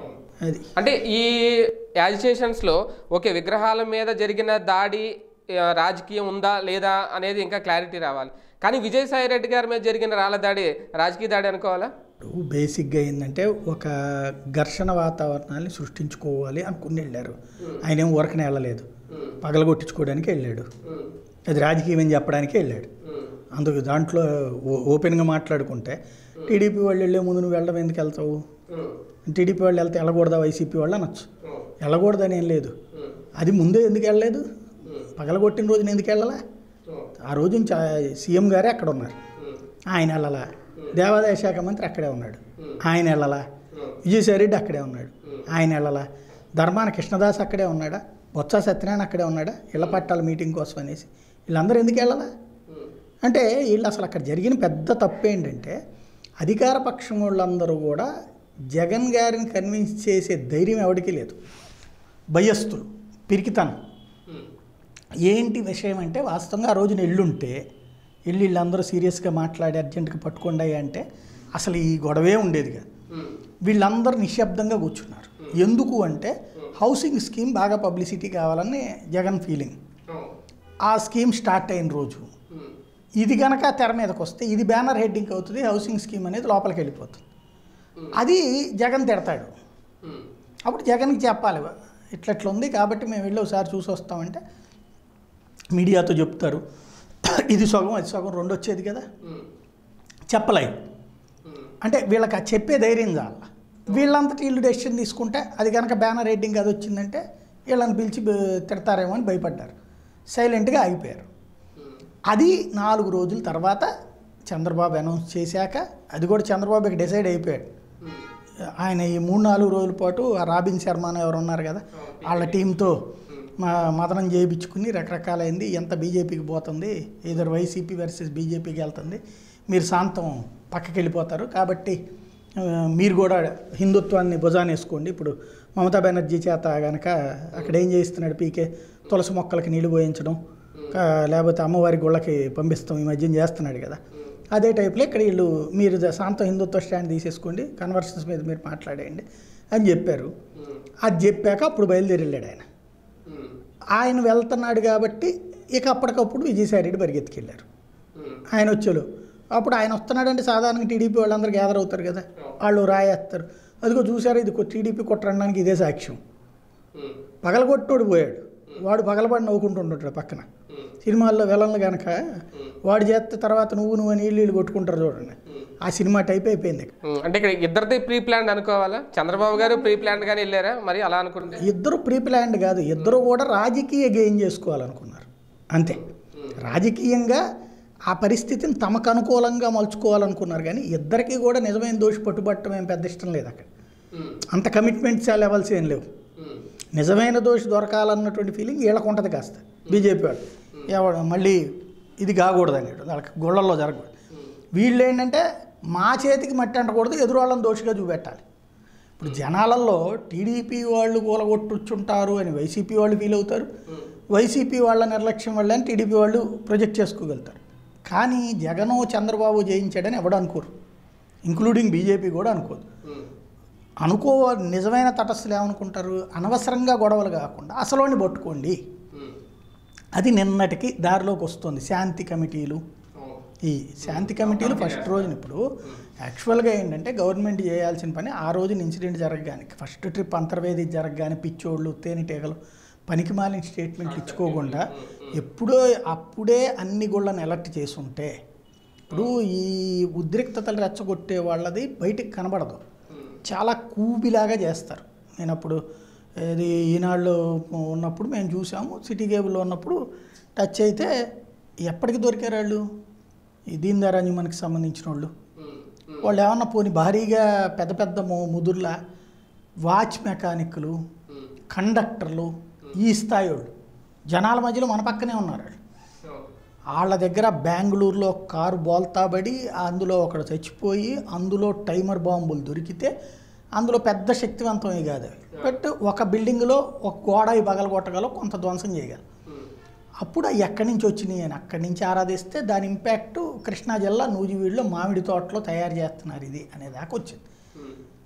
అది అంటే ఈ యాజిటేషన్స్లో ఓకే విగ్రహాల మీద జరిగిన దాడి ఆ, రాజకీయం ఉందా లేదా అనేది ఇంకా క్లారిటీ రావాలి కానీ విజయసాయి రెడ్డి గారి మీద జరిగిన రాళ్ళ దాడి రాజకీయ దాడి అనుకోవాలా ఇప్పుడు బేసిక్గా ఏంటంటే ఒక ఘర్షణ వాతావరణాన్ని సృష్టించుకోవాలి అనుకుని వెళ్ళారు ఆయన ఏం ఊరకనే వెళ్ళలేదు పగలగొట్టించుకోవడానికి వెళ్ళాడు అది రాజకీయం అని చెప్పడానికి వెళ్ళాడు అందుకు దాంట్లో ఓ- ఓపెన్గా మాట్లాడుకుంటే టీడీపీ వాళ్ళు వెళ్ళే ముందు నువ్వు వెళ్ళడం ఎందుకు వెళ్తావు టీడీపీ వాళ్ళు వెళ్తే వెళ్ళకూడదా వైసీపీ వాళ్ళు అనొచ్చు వెళ్ళకూడదని ఏం లేదు అది ముందే ఎందుకు వెళ్ళలేదు పగలగొట్టిన రోజున ఎందుకు వెళ్ళాలా ఆ రోజు సీఎం గారే అక్కడ ఉన్నారు ఆయన వెళ్ళాలా దేవాదాయ శాఖ మంత్రి అక్కడే ఉన్నాడు ఆయన వెళ్ళాలా విజయసాయిరెడ్డి అక్కడే ఉన్నాడు ఆయన వెళ్ళాలా ధర్మాన కృష్ణదాస్ అక్కడే ఉన్నాడా బొత్స సత్యనారాయణ అక్కడే ఉన్నాడా ఇళ్ల పట్టాల మీటింగ్ కోసం అనేసి వీళ్ళందరూ ఎందుకు వెళ్ళాలా అంటే వీళ్ళు అసలు అక్కడ జరిగిన పెద్ద తప్పు ఏంటంటే అధికార పక్షం వాళ్ళందరూ కూడా జగన్ గారిని కన్విన్స్ చేసే ధైర్యం ఎవరికీ లేదు భయస్థులు పిరికితనం ఏంటి విషయం అంటే వాస్తవంగా ఆ రోజున ఎల్లుంటే వెళ్ళి వీళ్ళందరూ సీరియస్గా మాట్లాడి అర్జెంటుగా పట్టుకోండి అంటే అసలు ఈ గొడవే ఉండేది కాదు వీళ్ళందరూ నిశ్శబ్దంగా కూర్చున్నారు ఎందుకు అంటే హౌసింగ్ స్కీమ్ బాగా పబ్లిసిటీ కావాలని జగన్ ఫీలింగ్ ఆ స్కీమ్ స్టార్ట్ అయిన రోజు ఇది కనుక తెర మీదకి వస్తే ఇది బ్యానర్ హెడ్డింగ్ అవుతుంది హౌసింగ్ స్కీమ్ అనేది లోపలికి వెళ్ళిపోతుంది అది జగన్ తిడతాడు అప్పుడు జగన్కి చెప్పాలి ఇట్లా ఇట్లా ఉంది కాబట్టి మేము వెళ్ళి ఒకసారి చూసి వస్తామంటే మీడియాతో చెప్తారు ఇది సగం అది సగం రెండు వచ్చేది కదా చెప్పలే అంటే వీళ్ళకి ఆ చెప్పే ధైర్యం చాల వీళ్ళంతటి వీళ్ళు డెసిషన్ తీసుకుంటే అది కనుక బ్యానర్ హెడ్డింగ్ అది వచ్చిందంటే వీళ్ళని పిలిచి బ- తిడతారేమో అని భయపడ్డారు సైలెంట్గా ఆగిపోయారు అది నాలుగు రోజుల తర్వాత చంద్రబాబు అనౌన్స్ చేశాక అది కూడా చంద్రబాబుకి డిసైడ్ అయిపోయాడు ఆయన ఈ మూడు నాలుగు రోజుల పాటు ఆ రాబిన్ శర్మ అని ఎవరు ఉన్నారు కదా వాళ్ళ టీంతో మా మదనం చేయించుకుని రకరకాలైంది ఎంత బీజేపీకి పోతుంది ఇద్దరు వైసీపీ వర్సెస్ బీజేపీకి వెళ్తుంది మీరు శాంతం పక్కకి వెళ్ళిపోతారు కాబట్టి ఆ, మీరు కూడా హిందుత్వాన్ని భుజాన్ని వేసుకోండి ఇప్పుడు మమతా బెనర్జీ చేత కనుక అక్కడ ఏం చేస్తున్నాడు పీకే తులసి మొక్కలకి నీళ్లు పోయించడం ఆ, లేకపోతే అమ్మవారి గుళ్ళకి పంపిస్తాం ఈ మధ్యన చేస్తున్నాడు కదా అదే టైప్లో ఇక్కడ వీళ్ళు మీరు ద- శాంతం హిందుత్వ స్టాండ్ తీసేసుకోండి కన్వర్షన్స్ మీద మీరు మాట్లాడేయండి అని చెప్పారు అది చెప్పాక అప్పుడు బయలుదేరి వెళ్ళాడు ఆయన ఆయన వెళ్తున్నాడు కాబట్టి ఇక అప్పటికప్పుడు విజయసాయిరెడ్డి పరిగెత్తుకెళ్ళారు ఆయన వచ్చారు అప్పుడు ఆయన వస్తున్నాడంటే సాధారణంగా టీడీపీ వాళ్ళందరూ గ్యాదర్ అవుతారు కదా వాళ్ళు రాయేస్తారు అదిగో చూసారు ఇది టీడీపీ కొట్టడానికి ఇదే సాక్ష్యం పగలగొట్టోడు పోయాడు వాడు పగలబడి నవ్వుకుంటుంటాడు పక్కన సినిమాల్లో విలన్లు కనుక వాడు చేస్తే తర్వాత నువ్వు నువ్వు అని వీళ్ళు వీళ్ళు కొట్టుకుంటారు చూడండి ఆ సినిమా టైప్ అయిపోయింది ఉమ్, అంటే ఇక్కడ ఇద్దరిది ప్రీ ప్లాన్ అనుకోవాలా చంద్రబాబు గారు ప్రీ ప్లాన్ గానే వెళ్ళారా మరి అలా అనుకుంటే ఇద్దరు ప్రీ ప్లాన్డ్ కాదు ఇద్దరు కూడా రాజకీయ గెయిన్ చేసుకోవాలనుకున్నారు అంతే రాజకీయంగా ఆ పరిస్థితిని తమకు అనుకూలంగా మలుచుకోవాలనుకున్నారు కానీ ఇద్దరికీ కూడా నిజమైన దోషి పట్టుబట్టడం ఏం పెద్ద ఇష్టం లేదు అక్కడ అంత కమిట్మెంట్స్ ఆ లెవెల్స్ ఏం లేవు నిజమైన దోషి దొరకాలన్నటువంటి ఫీలింగ్ వీళ్ళకు ఉంటుంది కాస్త బీజేపీ వాళ్ళు ఎవడు మళ్ళీ ఇది కాకూడదు అన్నాడు వాళ్ళకి గుళ్ళల్లో జరగకూడదు వీళ్ళు ఏంటంటే మా చేతికి మట్టి అంటకూడదు ఎదురు వాళ్ళని దోషిగా చూపెట్టాలి ఇప్పుడు జనాలలో టీడీపీ వాళ్ళు కూలగొట్టుచుంటారు అని వైసీపీ వాళ్ళు ఫీల్ అవుతారు వైసీపీ వాళ్ళ నిర్లక్ష్యం వల్ల అని టీడీపీ వాళ్ళు ప్రొజెక్ట్ చేసుకోగలుగుతారు కానీ జగను చంద్రబాబు జయించాడని ఎవడు అనుకోరు ఇంక్లూడింగ్ బీజేపీ కూడా అనుకోదు అనుకో నిజమైన తటస్థులు ఏమనుకుంటారు అనవసరంగా గొడవలు కాకుండా అసలోని పట్టుకోండి అది నిన్నటికి దారిలోకి వస్తుంది శాంతి కమిటీలు ఈ శాంతి కమిటీలు ఫస్ట్ రోజున ఇప్పుడు యాక్చువల్గా ఏంటంటే గవర్నమెంట్ చేయాల్సిన పని ఆ రోజున ఇన్సిడెంట్ జరగగానే ఫస్ట్ ట్రిప్ అంతర్వేది జరగగానే పిచ్చోళ్ళు తేనెటీగలు పనికి మాలిన స్టేట్మెంట్లు ఇచ్చుకోకుండా ఎప్పుడో అప్పుడే అన్ని గుళ్ళని ఎలర్ట్ చేసి ఉంటే ఇప్పుడు ఈ ఉద్రిక్తతలు రెచ్చగొట్టే వాళ్ళది బయటికి కనబడదు చాలా కూబిలాగా చేస్తారు నేను అప్పుడు ఇది ఈనాళ్ళు ఉన్నప్పుడు మేము చూసాము సిటీ కేబుల్లో ఉన్నప్పుడు టచ్ అయితే ఎప్పటికి దొరికారు వాళ్ళు ఈ దీన్ దయారాంజు మనకి సంబంధించిన వాళ్ళు వాళ్ళు ఏమన్నా పోని భారీగా పెద్ద పెద్ద ము- ముదుర్ల వాచ్ మెకానిక్లు కండక్టర్లు ఈ స్థాయి వాళ్ళు జనాల మధ్యలో మన పక్కనే ఉన్నారు వాళ్ళు వాళ్ళ దగ్గర బెంగళూరులో కారు బోల్తాబడి అందులో ఒకడు చచ్చిపోయి అందులో టైమర్ బాంబులు దొరికితే అందులో పెద్ద శక్తివంతమే కాదు అవి బట్ ఒక బిల్డింగ్లో ఒక గోడ పగలగొట్టగల కొంత ధ్వంసం చేయగలరు అప్పుడు అవి ఎక్కడి నుంచి వచ్చినాయి అని అక్కడి నుంచి ఆరాధిస్తే దాని ఇంపాక్ట్ కృష్ణా జిల్లా నూజివీడులో మామిడి తోటలో తయారు చేస్తున్నారు ఇది అనే దాకా వచ్చింది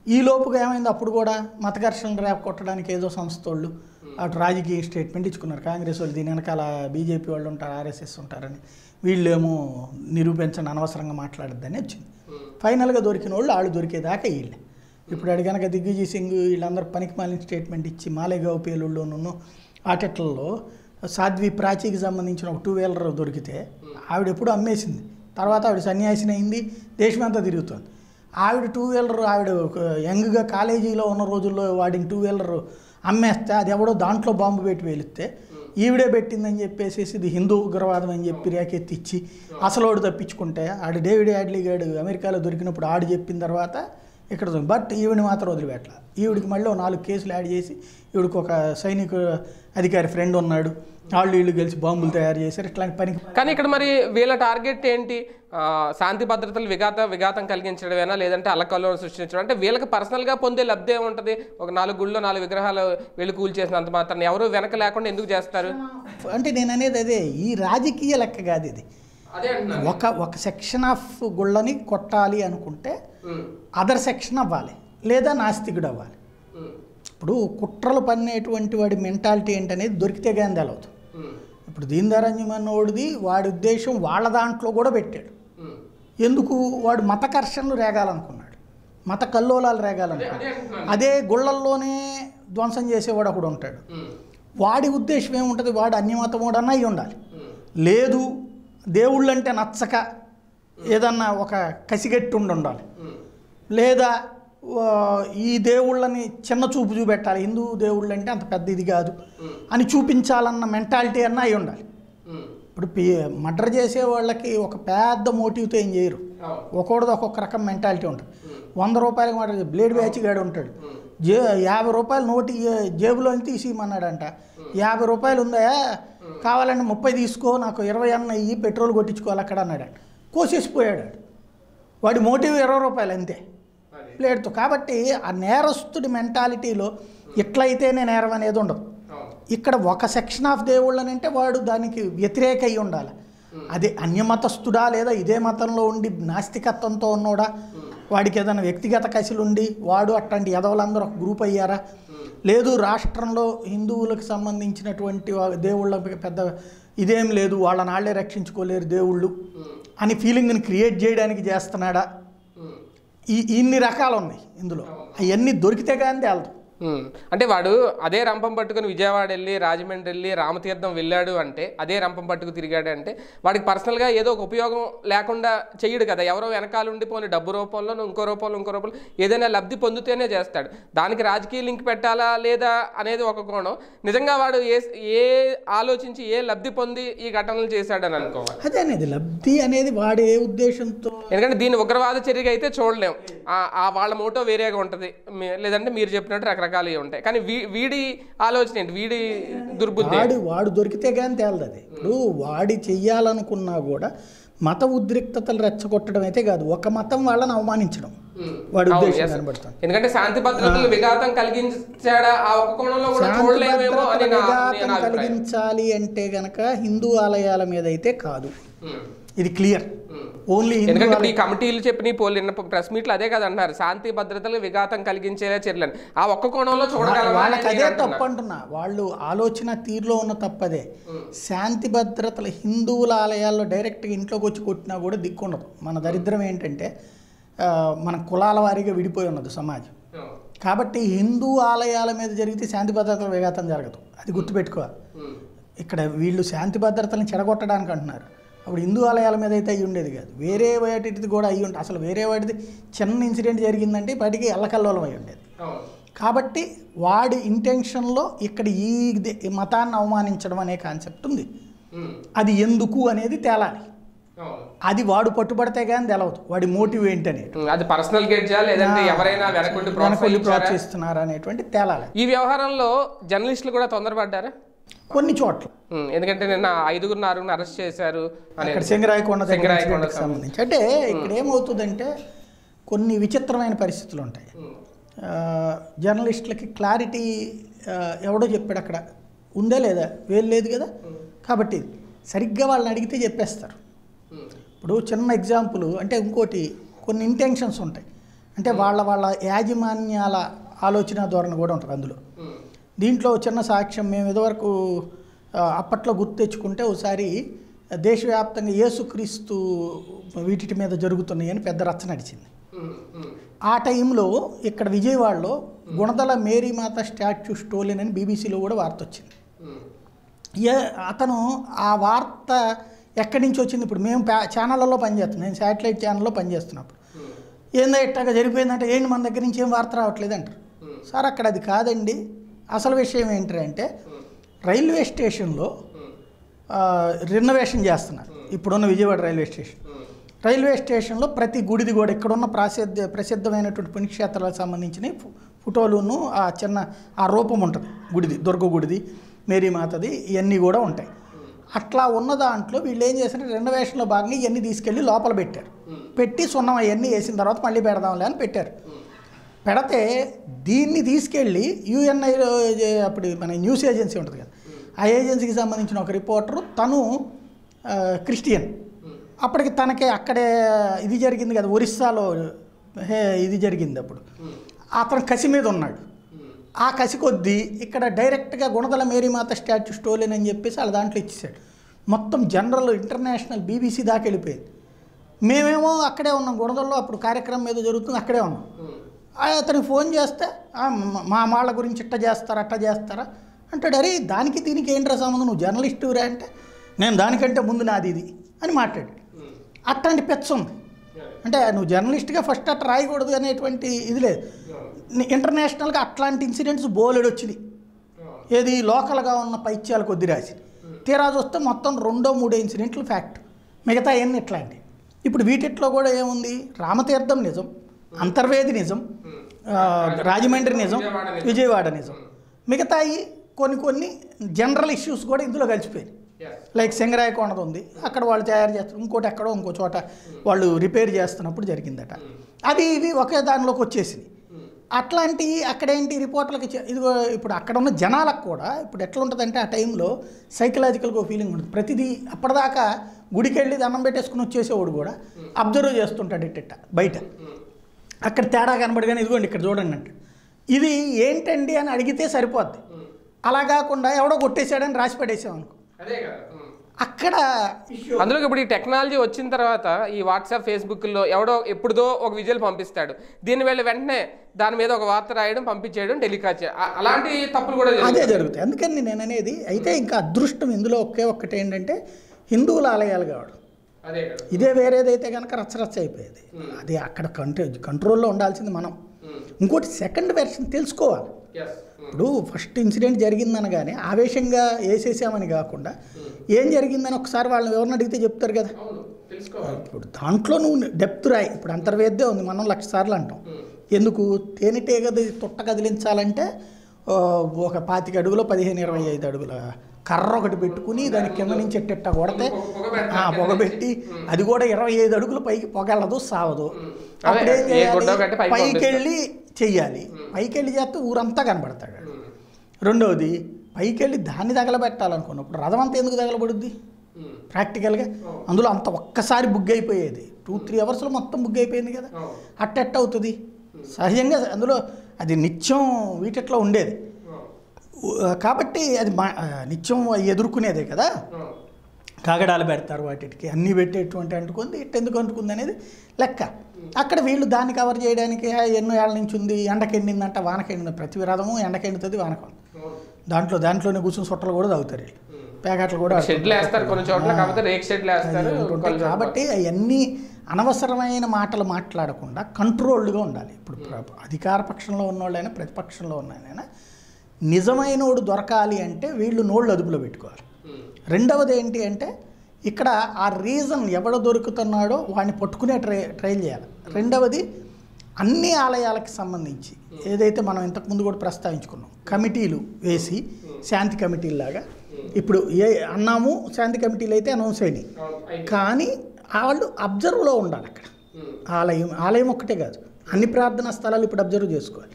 ఈ లోపుగా ఏమైంది అప్పుడు కూడా మత ఘర్షణలు రేపు కొట్టడానికి ఏదో సంస్థ వాళ్ళు అటు రాజకీయ స్టేట్మెంట్ ఇచ్చుకున్నారు కాంగ్రెస్ వాళ్ళు దీని వెనకాల బీజేపీ వాళ్ళు ఉంటారు ఆర్ఎస్ఎస్ ఉంటారని వీళ్ళేమో నిరూపించండి అనవసరంగా మాట్లాడద్దని వచ్చింది ఫైనల్గా దొరికిన వాళ్ళు వాళ్ళు దొరికేదాకా వీళ్ళే ఇప్పుడు అడి కనుక దిగ్విజయ్ సింగ్ వీళ్ళందరూ పనికి మాలిన స్టేట్మెంట్ ఇచ్చి మాలేగావ్ పేలుళ్ళలోనూ ఆటెట్లలో సాధ్వి ప్రాచీకి సంబంధించిన ఒక టూ వీలర్ దొరికితే ఆవిడ ఎప్పుడు అమ్మేసింది తర్వాత ఆవిడ సన్యాసిని అయింది దేశమంతా తిరుగుతుంది ఆవిడ టూ వీలర్ ఆవిడ ఒక యంగ్గా కాలేజీలో ఉన్న రోజుల్లో వాడిన టూ వీలర్ అమ్మేస్తే అది ఎవడో దాంట్లో బాంబు పెట్టి వేలిస్తే ఈవిడే పెట్టిందని చెప్పేసి ఇది హిందూ ఉగ్రవాదం అని చెప్పి రేకెత్తిచ్చి అసలు వాడు తప్పించుకుంటే ఆడు డేవిడ్ యాడ్లీ గాడు అమెరికాలో దొరికినప్పుడు ఆడు చెప్పిన తర్వాత ఇక్కడ దొరికి- బట్ ఈవిని మాత్రం వదిలిపెట్టాల ఈవిడికి మళ్ళీ ఓ నాలుగు కేసులు యాడ్ చేసి ఈవిడికి ఒక సైనిక అధికారి ఫ్రెండ్ ఉన్నాడు వాళ్ళు వీళ్ళు కలిసి బాంబులు తయారు చేశారు ఇట్లాంటి పనికి కానీ ఇక్కడ మరి వీళ్ళ టార్గెట్ ఏంటి ఆ, శాంతి భద్రతలు విఘాత విఘాతం కలిగించడమేనా లేదంటే అల్లకల్లోలు సృష్టించడం అంటే వీళ్ళకి పర్సనల్గా పొందే లబ్ధి ఏముంటుంది ఒక నాలుగు గుళ్ళు నాలుగు విగ్రహాలు వీళ్ళు కూల్ చేసినంత మాత్రం ఎవరు వెనక లేకుండా ఎందుకు చేస్తారు అంటే నేను అనేది అదే ఈ రాజకీయ లెక్క కాదు ఇది అదే అంటున్నాను ఒక ఒక సెక్షన్ ఆఫ్ గుళ్ళని కొట్టాలి అనుకుంటే అదర్ సెక్షన్ అవ్వాలి లేదా నాస్తికుడు అవ్వాలి ఇప్పుడు కుట్రలు పన్నేటువంటి వాడి మెంటాలిటీ ఏంటనేది దొరికితే కానీ తెలవదు ఇప్పుడు దీనదరంజన్ వాడిది వాడి ఉద్దేశం వాళ్ళ దాంట్లో కూడా పెట్టాడు ఎందుకు వాడు మత కర్షణలు రేగాలనుకున్నాడు మత కల్లోలాలు రేగాలనుకున్నాడు అదే గుళ్ళల్లోనే ధ్వంసం చేసేవాడు ఒకడు ఉంటాడు వాడి ఉద్దేశం ఏముంటుంది వాడు అన్యమతమోడన్నా అయి ఉండాలి లేదు దేవుళ్ళంటే నచ్చక ఏదన్నా ఒక కసిగట్టి ఉండి ఉండాలి లేదా ఆ, ఈ దేవుళ్ళని చిన్న చూపు చూపెట్టాలి హిందూ దేవుళ్ళు అంటే అంత పెద్ద ఇది కాదు అని చూపించాలన్న మెంటాలిటీ అన్న అయి ఉండాలి ఇప్పుడు పి మర్డర్ చేసే వాళ్ళకి ఒక పెద్ద మోటివ్తో ఏం చేయరు ఒక్కొక్కడిది ఒక్కొక్క రకం మెంటాలిటీ ఉంటుంది వంద రూపాయలకి మాట బ్లేడ్ బ్యాచ్ గాడు ఉంటాడు జే యాభై రూపాయలు నోటి జేబులో తీసి ఇమ్మన్నాడంట యాభై రూపాయలు ఉందా కావాలంటే ముప్పై తీసుకో నాకు ఇరవై అన్న ఇయ్యి పెట్రోల్ కొట్టించుకోవాలి అక్కడ అన్నాడు కోసేసిపోయాడు వాడు. వాడి మోటివ్ ఇరవై రూపాయలు అంతే ప్లేట్తో కాబట్టి ఆ నేరస్తుడి మెంటాలిటీలో ఎట్లయితేనే నేరం అనేది ఉండదు ఇక్కడ ఒక సెక్షన్ ఆఫ్ దేవుళ్ళని అంటే వాడు దానికి వ్యతిరేక అయి ఉండాలి అదే అన్యమతస్థుడా లేదా ఇదే మతంలో ఉండి నాస్తికత్వంతో ఉన్నోడా వాడికి ఏదైనా వ్యక్తిగత కసిలు ఉండి వాడు అట్లాంటి ఎదవలందరూ ఒక గ్రూప్ అయ్యారా లేదు రాష్ట్రంలో హిందువులకు సంబంధించినటువంటి వా- దేవుళ్ళకి పెద్ద ఇదేం లేదు వాళ్ళని వాళ్ళే రక్షించుకోలేరు దేవుళ్ళు అని ఫీలింగ్ని క్రియేట్ చేయడానికి చేస్తున్నాడా ఈ ఇన్ని రకాలు ఉన్నాయి ఇందులో అవన్నీ దొరికితే కానీ తేలదు ఉమ్. అంటే వాడు అదే రంపం పట్టుకుని విజయవాడ వెళ్ళి రాజమండ్రి వెళ్ళి రామతీర్థం వెళ్ళాడు అంటే అదే రంపం పట్టుకు తిరిగాడు అంటే వాడికి పర్సనల్గా ఏదో ఒక ఉపయోగం లేకుండా చెయ్యడు కదా ఎవరో వెనకాల ఉండి పోనీ డబ్బు రూపంలో ఇంకో రూపంలో ఇంకో రూపంలో ఏదైనా లబ్ధి పొందితేనే చేస్తాడు దానికి రాజకీయ లింక్ పెట్టాలా లేదా అనేది ఒక కోణం నిజంగా వాడు ఏ ఏ ఆలోచించి ఏ లబ్ధి పొంది ఈ ఘటనలు చేశాడని అనుకోవాలి అదే అనేది లబ్ధి అనేది వాడే ఉద్దేశంతో ఎందుకంటే దీన్ని ఉగ్రవాద చర్యగా అయితే చూడలేం ఆ- ఆ వాళ్ళ మోటో వేరేగా ఉంటుంది మీ- లేదంటే మీరు చెప్పినట్టు రకరకాలు ఉంటాయి కానీ వీ- వీడి ఆలోచన ఏంటి వీడి దుర్బుద్ధి వాడు వాడు దొరికితే కానీ తేలదు అది ఇప్పుడు వాడి చెయ్యాలనుకున్నా కూడా మత ఉద్రిక్తతలు రెచ్చగొట్టడం అయితే కాదు ఒక మతం వాళ్ళని అవమానించడం వాడి అవును, ఉద్దేశం yes. కనబడుతుంది ఎందుకంటే శాంతి భద్రతలు విఘాతం కలిగించాడా ఆ ఒక్క కోణంలో కూడా శాంతి చూడలేమేమో అని భద్రతల నా విఘాతం నేను అభిప్రాయం కలిగించాలి అంటే గనక హిందూ ఆలయాల మీద అయితే కాదు ఉమ్, ఇది క్లియర్ ఉమ్. ఓన్లీ హిందూ ఎందుకంటే ఇప్పుడు ఈ కమిటీలు చెప్పిన పోలిన ప్రెస్ మీట్లు అదే కదా అంటున్నారు శాంతి భద్రతలు విఘాతం కలిగించేలా చర్యలని ఆ ఒక్క కోణంలో చూడగలమా అని వాళ్ళకి అదే నేను అంటున్నా. తప్పు అంటున్నా వాళ్ళు ఆలోచన తీరులో ఉన్న తప్పదే శాంతి భద్రతలు హిందువుల ఆలయాల్లో డైరెక్ట్గా ఇంట్లోకి వచ్చి కొట్టినా కూడా దిక్కుండదు మన దరిద్రం ఏంటంటే ఆ, మన కులాల వారీగా విడిపోయి ఉన్నది సమాజం ఉమ్, కాబట్టి హిందూ ఆలయాల మీద జరిగితే శాంతి భద్రతల విఘాతం జరగదు అది గుర్తుపెట్టుకోవాలి ఉమ్, ఇక్కడ వీళ్ళు శాంతి భద్రతలను చెడగొట్టడానికి అంటున్నారు అప్పుడు హిందూ ఆలయాల మీద అయితే అయ్యి ఉండేది కాదు వేరే వాటిది కూడా అయ్యి ఉంటుంది అసలు వేరే వాటిది చిన్న ఇన్సిడెంట్ జరిగిందంటే వాటికి ఎల్లకల్లోలం అయి ఉండేది అవును. కాబట్టి వాడి ఇంటెన్షన్లో ఇక్కడ ఈ దే- ఈ మతాన్ని అవమానించడం అనే కాన్సెప్ట్ ఉంది ఉమ్, అది ఎందుకు అనేది తేలాలి అవును. అది వాడు పట్టుబడితే కానీ తెలవదు వాడి మోటివ్ ఏంటని ఉమ్, అది పర్సనల్ గెడ్జా లేదంటే ఎవరైనా వెనకుండి వెనకొల్లి ప్రోత్సహించారా ప్రోత్సహిస్తున్నారు అనేటువంటి తేలాలి ఈ వ్యవహారంలో జర్నలిస్టులు కూడా తొందరపడ్డారా కొన్ని చోట్ల ఉమ్, ఎందుకంటే నిన్న ఐదుగురు ఆరుగురిని అరెస్ట్ చేశారు అని ఇక్కడ సింగరాయకొండ దగ్గర సింగరాయకొండ incident కి సంబంధించి అంటే ఇక్కడ ఏమవుతుందంటే కొన్ని విచిత్రమైన పరిస్థితులు ఉంటాయి ఉమ్, ఆ, జర్నలిస్టులకి క్లారిటీ ఆ, ఎవడో చెప్పాడు అక్కడ ఉందా లేదా వేలు లేదు కదా కాబట్టి సరిగ్గా వాళ్ళని అడిగితే చెప్పేస్తారు ఉమ్, ఇప్పుడు చిన్న ఎగ్జాంపుల్ అంటే ఇంకోటి కొన్ని ఇంటెన్షన్స్ ఉంటాయి అంటే వాళ్ళ వాళ్ళ యాజమాన్యాల ఆలోచన ధోరణి కూడా ఉంటుంది అందులో దీంట్లో చిన్న సాక్ష్యం మేము ఇదివరకు ఆ, అప్పట్లో గుర్తు తెచ్చుకుంటే ఒకసారి దేశవ్యాప్తంగా యేసుక్రీస్తు వీటి మీద జరుగుతున్నాయి అని పెద్ద రచ్చ నడిచింది ఆ టైంలో ఇక్కడ విజయవాడలో గుణదల మేరీమాత స్టాచ్యూ స్టోలిన్ అని బీబీసీలో కూడా వార్త వచ్చింది ఏ అతను ఆ వార్త ఎక్కడి నుంచి వచ్చింది ఇప్పుడు మేము ప్యా- ఛానళ్ళలో పనిచేస్తున్నాం నేను శాటిలైట్ ఛానల్లో పనిచేస్తున్నప్పుడు ఏందో ఇట్టాగా జరిగిపోయిందంటే ఏంటి మన దగ్గర నుంచి ఏం వార్త రావట్లేదు అంటారు సార్ అక్కడ అది కాదండి అసలు విషయం ఏంటంటే రైల్వే స్టేషన్లో రినోవేషన్ చేస్తున్నారు ఇప్పుడున్న విజయవాడ రైల్వే స్టేషన్ రైల్వే స్టేషన్లో ప్రతి గుడిది కూడా ఇక్కడున్న ప్రసిద్ధ ప్రసిద్ధమైనటువంటి పుణ్యక్షేత్రాలకు సంబంధించిన ఫో- ఫోటోలును ఆ చిన్న ఆ రూపం ఉంటుంది గుడిది దుర్గ గుడిది మేరీమాతది ఇవన్నీ కూడా ఉంటాయి అట్లా ఉన్న దాంట్లో వీళ్ళు ఏం చేశారంటే రెనోవేషన్లో భాగంగా ఇవన్నీ తీసుకెళ్ళి లోపల పెట్టారు పెట్టి సున్నం అవన్నీ వేసిన తర్వాత మళ్ళీ పెడదాంలే అని పెట్టారు పెడితే దీన్ని తీసుకెళ్ళి యుఎన్ఐ అప్పుడు మన న్యూస్ ఏజెన్సీ ఉంటుంది కదా ఆ ఏజెన్సీకి సంబంధించిన ఒక రిపోర్టరు తను ఆ, క్రిస్టియన్ అప్పటికి తనకి అక్కడే ఇది జరిగింది కదా ఒరిస్సాలో హే ఇది జరిగింది అప్పుడు అతను కసి మీద ఉన్నాడు ఆ కసి కొద్దీ ఇక్కడ డైరెక్ట్గా గుణదల మేరీమాత స్టాచ్యూ స్టోలిన్ అని చెప్పేసి వాళ్ళ దాంట్లో ఇచ్చేసాడు మొత్తం జనరల్ ఇంటర్నేషనల్ బీబీసీ దాకా వెళ్ళిపోయింది మేమేమో అక్కడే ఉన్నాం గుణదల్లో అప్పుడు కార్యక్రమం మీద జరుగుతుంది అక్కడే ఉన్నాం ఆ అతనికి ఫోన్ చేస్తే "ఆ, మ- మా వాళ్ళ గురించి ఇట్ట చేస్తారా అట్ట చేస్తారా అంటాడు అరే దానికి దీనికి ఏంట్రా సంబంధం నువ్వు జర్నలిస్టురా అంటే నేను దానికంటే ముందు నాది ఇది అని మాట్లాడాడు అట్లాంటి పెచ్చ ఉంది అంటే నువ్వు జర్నలిస్ట్గా ఫస్ట్ అట్ట రాయకూడదు అనేటువంటి ఇది లేదు ఇంటర్నేషనల్గా అట్లాంటి ఇన్సిడెంట్స్ బోలెడు వచ్చినాయి ఏది లోకల్గా ఉన్న పైత్యాలు కొద్ది రాసి తీరా చూస్తే మొత్తం రెండో మూడో ఇన్సిడెంట్లు ఫ్యాక్ట్ మిగతా ఎన్ని ఇట్లాంటి ఇప్పుడు వీటిట్లో కూడా ఏముంది రామతీర్థం నిజం అంతర్వేది నిజం ఆ, రాజమండ్రి నిజం విజయవాడ నిజం మిగతాయి కొన్ని కొన్ని జనరల్ ఇష్యూస్ కూడా ఇందులో కలిసిపోయాయి లైక్ సింగరాయకొండది ఉంది అక్కడ వాళ్ళు తయారు చేస్తారు ఇంకోటి ఎక్కడో ఇంకో చోట వాళ్ళు రిపేర్ చేస్తున్నప్పుడు జరిగిందట అవి ఇవి ఒకే దానిలోకి వచ్చేసింది అట్లాంటి అక్కడేంటి రిపోర్టర్లకి చె- ఇదిగో ఇప్పుడు అక్కడ ఉన్న జనాలకు కూడా ఇప్పుడు ఎట్లా ఉంటుందంటే ఆ టైంలో సైకలాజికల్గా ఫీలింగ్ ఉంటుంది ప్రతిదీ అప్పటిదాకా గుడికి వెళ్ళి దండం పెట్టేసుకుని వచ్చేసేవాడు కూడా అబ్జర్వ్ చేస్తుంటాడు ఇట్ట బయట అక్కడ తేడా కనబడగానే ఇదిగోండి ఇక్కడ చూడండి అంటే ఇది ఏంటండి అని అడిగితే సరిపోద్ది అలా కాకుండా ఎవడో కొట్టేశాడని రాసి పడేసాం అనుకో అదే కదా అక్కడ అందులో ఇప్పుడు ఈ టెక్నాలజీ వచ్చిన తర్వాత ఈ వాట్సాప్ ఫేస్బుక్లో ఎవడో ఎప్పుడుదో ఒక విజువల్ పంపిస్తాడు దీని వెళ్ళి వెంటనే దాని మీద ఒక వార్త రాయడం పంపించేయడం టెలికాస్ట్ చేయడం అ- అలాంటి తప్పులు కూడా అదే జరుగుతాయి. జరుగుతాయి అందుకని నేను అనేది అయితే ఇంకా అదృష్టం ఇందులో ఒకే ఒక్కటి ఏంటంటే హిందువుల ఆలయాలు కావడం అదే కదా ఇదే వేరేదైతే కనుక రచ్చరచ్చ అయిపోయేది అది అక్కడ కంట్రో కంట్రోల్లో ఉండాల్సింది మనం ఇంకోటి సెకండ్ వెర్షన్ తెలుసుకోవాలి ఎస్ ఇప్పుడు ఫస్ట్ ఇన్సిడెంట్ జరిగిందనగానే ఆవేశంగా వేసేసామని కాకుండా ఏం జరిగిందని ఒకసారి వాళ్ళని ఎవరిని అడిగితే చెప్తారు కదా అవును తెలుసుకోవాలి ఇప్పుడు దాంట్లో నువ్వు డెప్త్ రాయి ఇప్పుడు అంతర్వేద్దే ఉంది మనం లక్ష సార్లు అంటాం ఎందుకు తేనెటీగది తొట్ట కదిలించాలంటే ఆ, ఒక పాతిక అడుగులో పదిహేను ఇరవై ఐదు అడుగుల కర్ర ఒకటి పెట్టుకుని దాని కింద నుంచి ఎట్టెట్ట కొడితే పొగ పెట్టాలి. ఆ, పొగ పెట్టి అది కూడా ఇరవై ఐదు అడుగులు పైకి పొగలదు సావదు అదే, అప్పుడు ఏం ఏ గుడ్డో చేయాలి కట్టి పైకి పైకి పంపిస్తారు. వెళ్ళి చెయ్యాలి పైకి వెళ్ళి చేస్తే ఊరంతా కనబడతాడు రెండవది పైకి వెళ్ళి దాన్ని తగలబెట్టాలనుకున్నప్పుడు రథం అంతా ఎందుకు తగలబడుద్ది ప్రాక్టికల్గా అందులో అంత ఒక్కసారి బుగ్ అయిపోయేది టూ త్రీ అవర్స్లో మొత్తం బుగ్ అయిపోయింది కదా అట్టెట్ట అవుతుంది సహజంగా అందులో అది నిత్యం వీటిట్లో ఉండేది ఉ- కాబట్టి అది మా ఆ, నిత్యం ఎదుర్కొనేదే కదా కాగడాలు పెడతారు వాటికి అన్నీ పెట్టేటువంటి అంటుకుంది ఇట్ట ఎందుకు అంటుకుంది అనేది లెక్క అక్కడ వీళ్ళు దాన్ని కవర్ చేయడానికి "ఆ, ఎన్నో ఏళ్ళ నుంచి ఉంది ఎండకెండిందంట వానకెండింది ప్రతి రథము ఎండకెండుతుంది వానకం దాంట్లో దాంట్లోనే కూర్చొని సుట్టలు కూడా తాగుతారు వీళ్ళు ప్యాకెట్లు కూడా షెడ్లు వేస్తారు కొన్ని చోట్ల కాకపోతే రేక్ షెడ్లు వేస్తారు అది ఉంటుంటాయి. కొన్ని చోట్ల- కాబట్టి అవన్నీ అనవసరమైన మాటలు మాట్లాడకుండా కంట్రోల్డ్గా ఉండాలి ఇప్పుడు ప్ర- అధికార పక్షంలో ఉన్నోళ్ళైనా ప్రతిపక్షంలో ఉన్నాయనైనా నిజమైనోడు దొరకాలి అంటే వీళ్ళు నోళ్ళు అదుపులో పెట్టుకోవాలి ఉమ్. రెండవది ఏంటి అంటే ఇక్కడ ఆ రీజన్ ఎవడ దొరుకుతున్నాడో వాడిని పట్టుకునే ట్రై ట్రైల్ చేయాలి రెండవది అన్ని ఆలయాలకు సంబంధించి ఏదైతే మనం ఇంతకుముందు కూడా ప్రస్తావించుకున్నాం కమిటీలు వేసి శాంతి కమిటీలాగా ఇప్పుడు ఏ అన్నాము శాంతి కమిటీలు అయితే అనౌన్స్ అయినాయి అవును, అయితే. కానీ వాళ్ళు అబ్జర్వ్లో ఉండాలి అక్కడ ఉమ్. ఆలయం ఆలయం ఒక్కటే కాదు అన్ని ప్రార్థనా స్థలాలు ఇప్పుడు అబ్జర్వ్ చేసుకోవాలి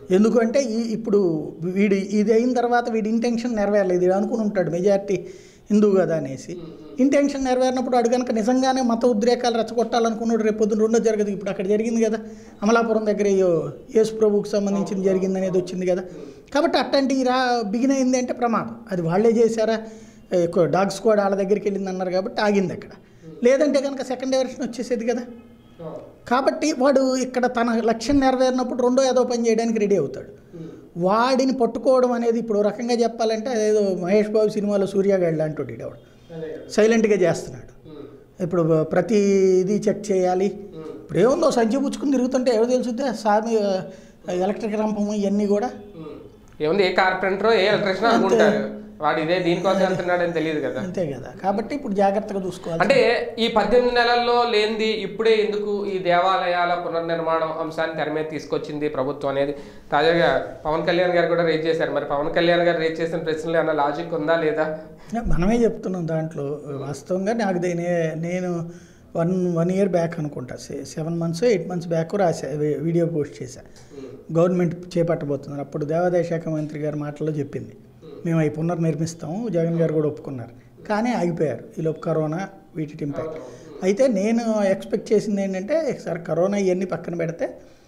ఎందుకంటే ఈ ఇప్పుడు వీడి ఇది అయిన తర్వాత వీడి ఇంటెన్షన్ నెరవేరలేదు ఇది అనుకుని ఉంటాడు మెజారిటీ హిందూ కదా అనేసి ఇంటెన్షన్ నెరవేరినప్పుడు అడు కనుక నిజంగానే మత ఉద్రేకాలు రెచ్చగొట్టాలనుకున్నాడు రేపు పొద్దున్న రెండో జరగదు ఇప్పుడు అక్కడ జరిగింది కదా అమలాపురం దగ్గర అయ్యో యేసు ప్రభువుకి సంబంధించింది జరిగింది అనేది వచ్చింది కదా కాబట్టి అట్లాంటి రా బిగిన్ అయింది అంటే ప్రమాదం అది వాళ్ళే చేశారా ఎక్కువ డాగ్ స్క్వాడ్ వాళ్ళ దగ్గరికి వెళ్ళింది అన్నారు కాబట్టి ఆగింది అక్కడ లేదంటే కనుక సెకండ్ వెర్షన్ వచ్చేసేది కదా కాబట్టి వాడు ఇక్కడ తన లక్ష్యం నెరవేరినప్పుడు రెండో ఏదో పని చేయడానికి రెడీ అవుతాడు వాడిని పట్టుకోవడం అనేది ఇప్పుడు ఓ రకంగా చెప్పాలంటే అదేదో మహేష్ బాబు సినిమాలో సూర్యగాడు లాంటి వాడు సైలెంట్గా చేస్తున్నాడు ఇప్పుడు ప్రతి ఇది చెక్ చేయాలి ఇప్పుడు ఏముందో సంచి పుచ్చుకుని తిరుగుతుంటే ఎవరు తెలుసుద్ది స్వామి ఎలక్ట్రిక్ రంపము ఇవన్నీ కూడా ఏముంది ఏ కార్పెంటర్ ఏ ఎలక్ట్రీషియన్ అనుకుంటారు వాడు ఇదే దీనికోసం వెళ్తున్నాడని తెలియదు కదా అంతే కదా కాబట్టి ఇప్పుడు జాగ్రత్తగా చూసుకోవాలి అంటే ఈ పద్దెనిమిది నెలల్లో లేనిది ఇప్పుడే ఎందుకు ఈ దేవాలయాల పునర్నిర్మాణం అంశాన్ని తెర మీద తీసుకొచ్చింది ప్రభుత్వం అనేది తాజాగా పవన్ కళ్యాణ్ గారు కూడా రేజ్ చేశారు మరి పవన్ కళ్యాణ్ గారు రేజ్ చేసిన ప్రశ్నలు ఏమన్నా లాజిక్ ఉందా లేదా మనమే చెప్తున్నాం దాంట్లో వాస్తవంగా నాకు దీని నేను వన్ వన్ ఇయర్ బ్యాక్ అనుకుంటా seven months eight months back రాసా వీ- వీడియో పోస్ట్ చేశా గవర్నమెంట్ చేపట్టబోతున్నారు అప్పుడు దేవాదాయ శాఖ మంత్రి గారి మాటల్లో చెప్పింది మేము అవి పునర్నిర్మిస్తాము జగన్ గారు కూడా ఒప్పుకున్నారు కానీ ఆగిపోయారు ఈలోపు కరోనా వీటి ఇంపాక్ట్ అయితే నేను ఎక్స్పెక్ట్ చేసింది ఏంటంటే సార్ కరోనా ఇవన్నీ పక్కన పెడితే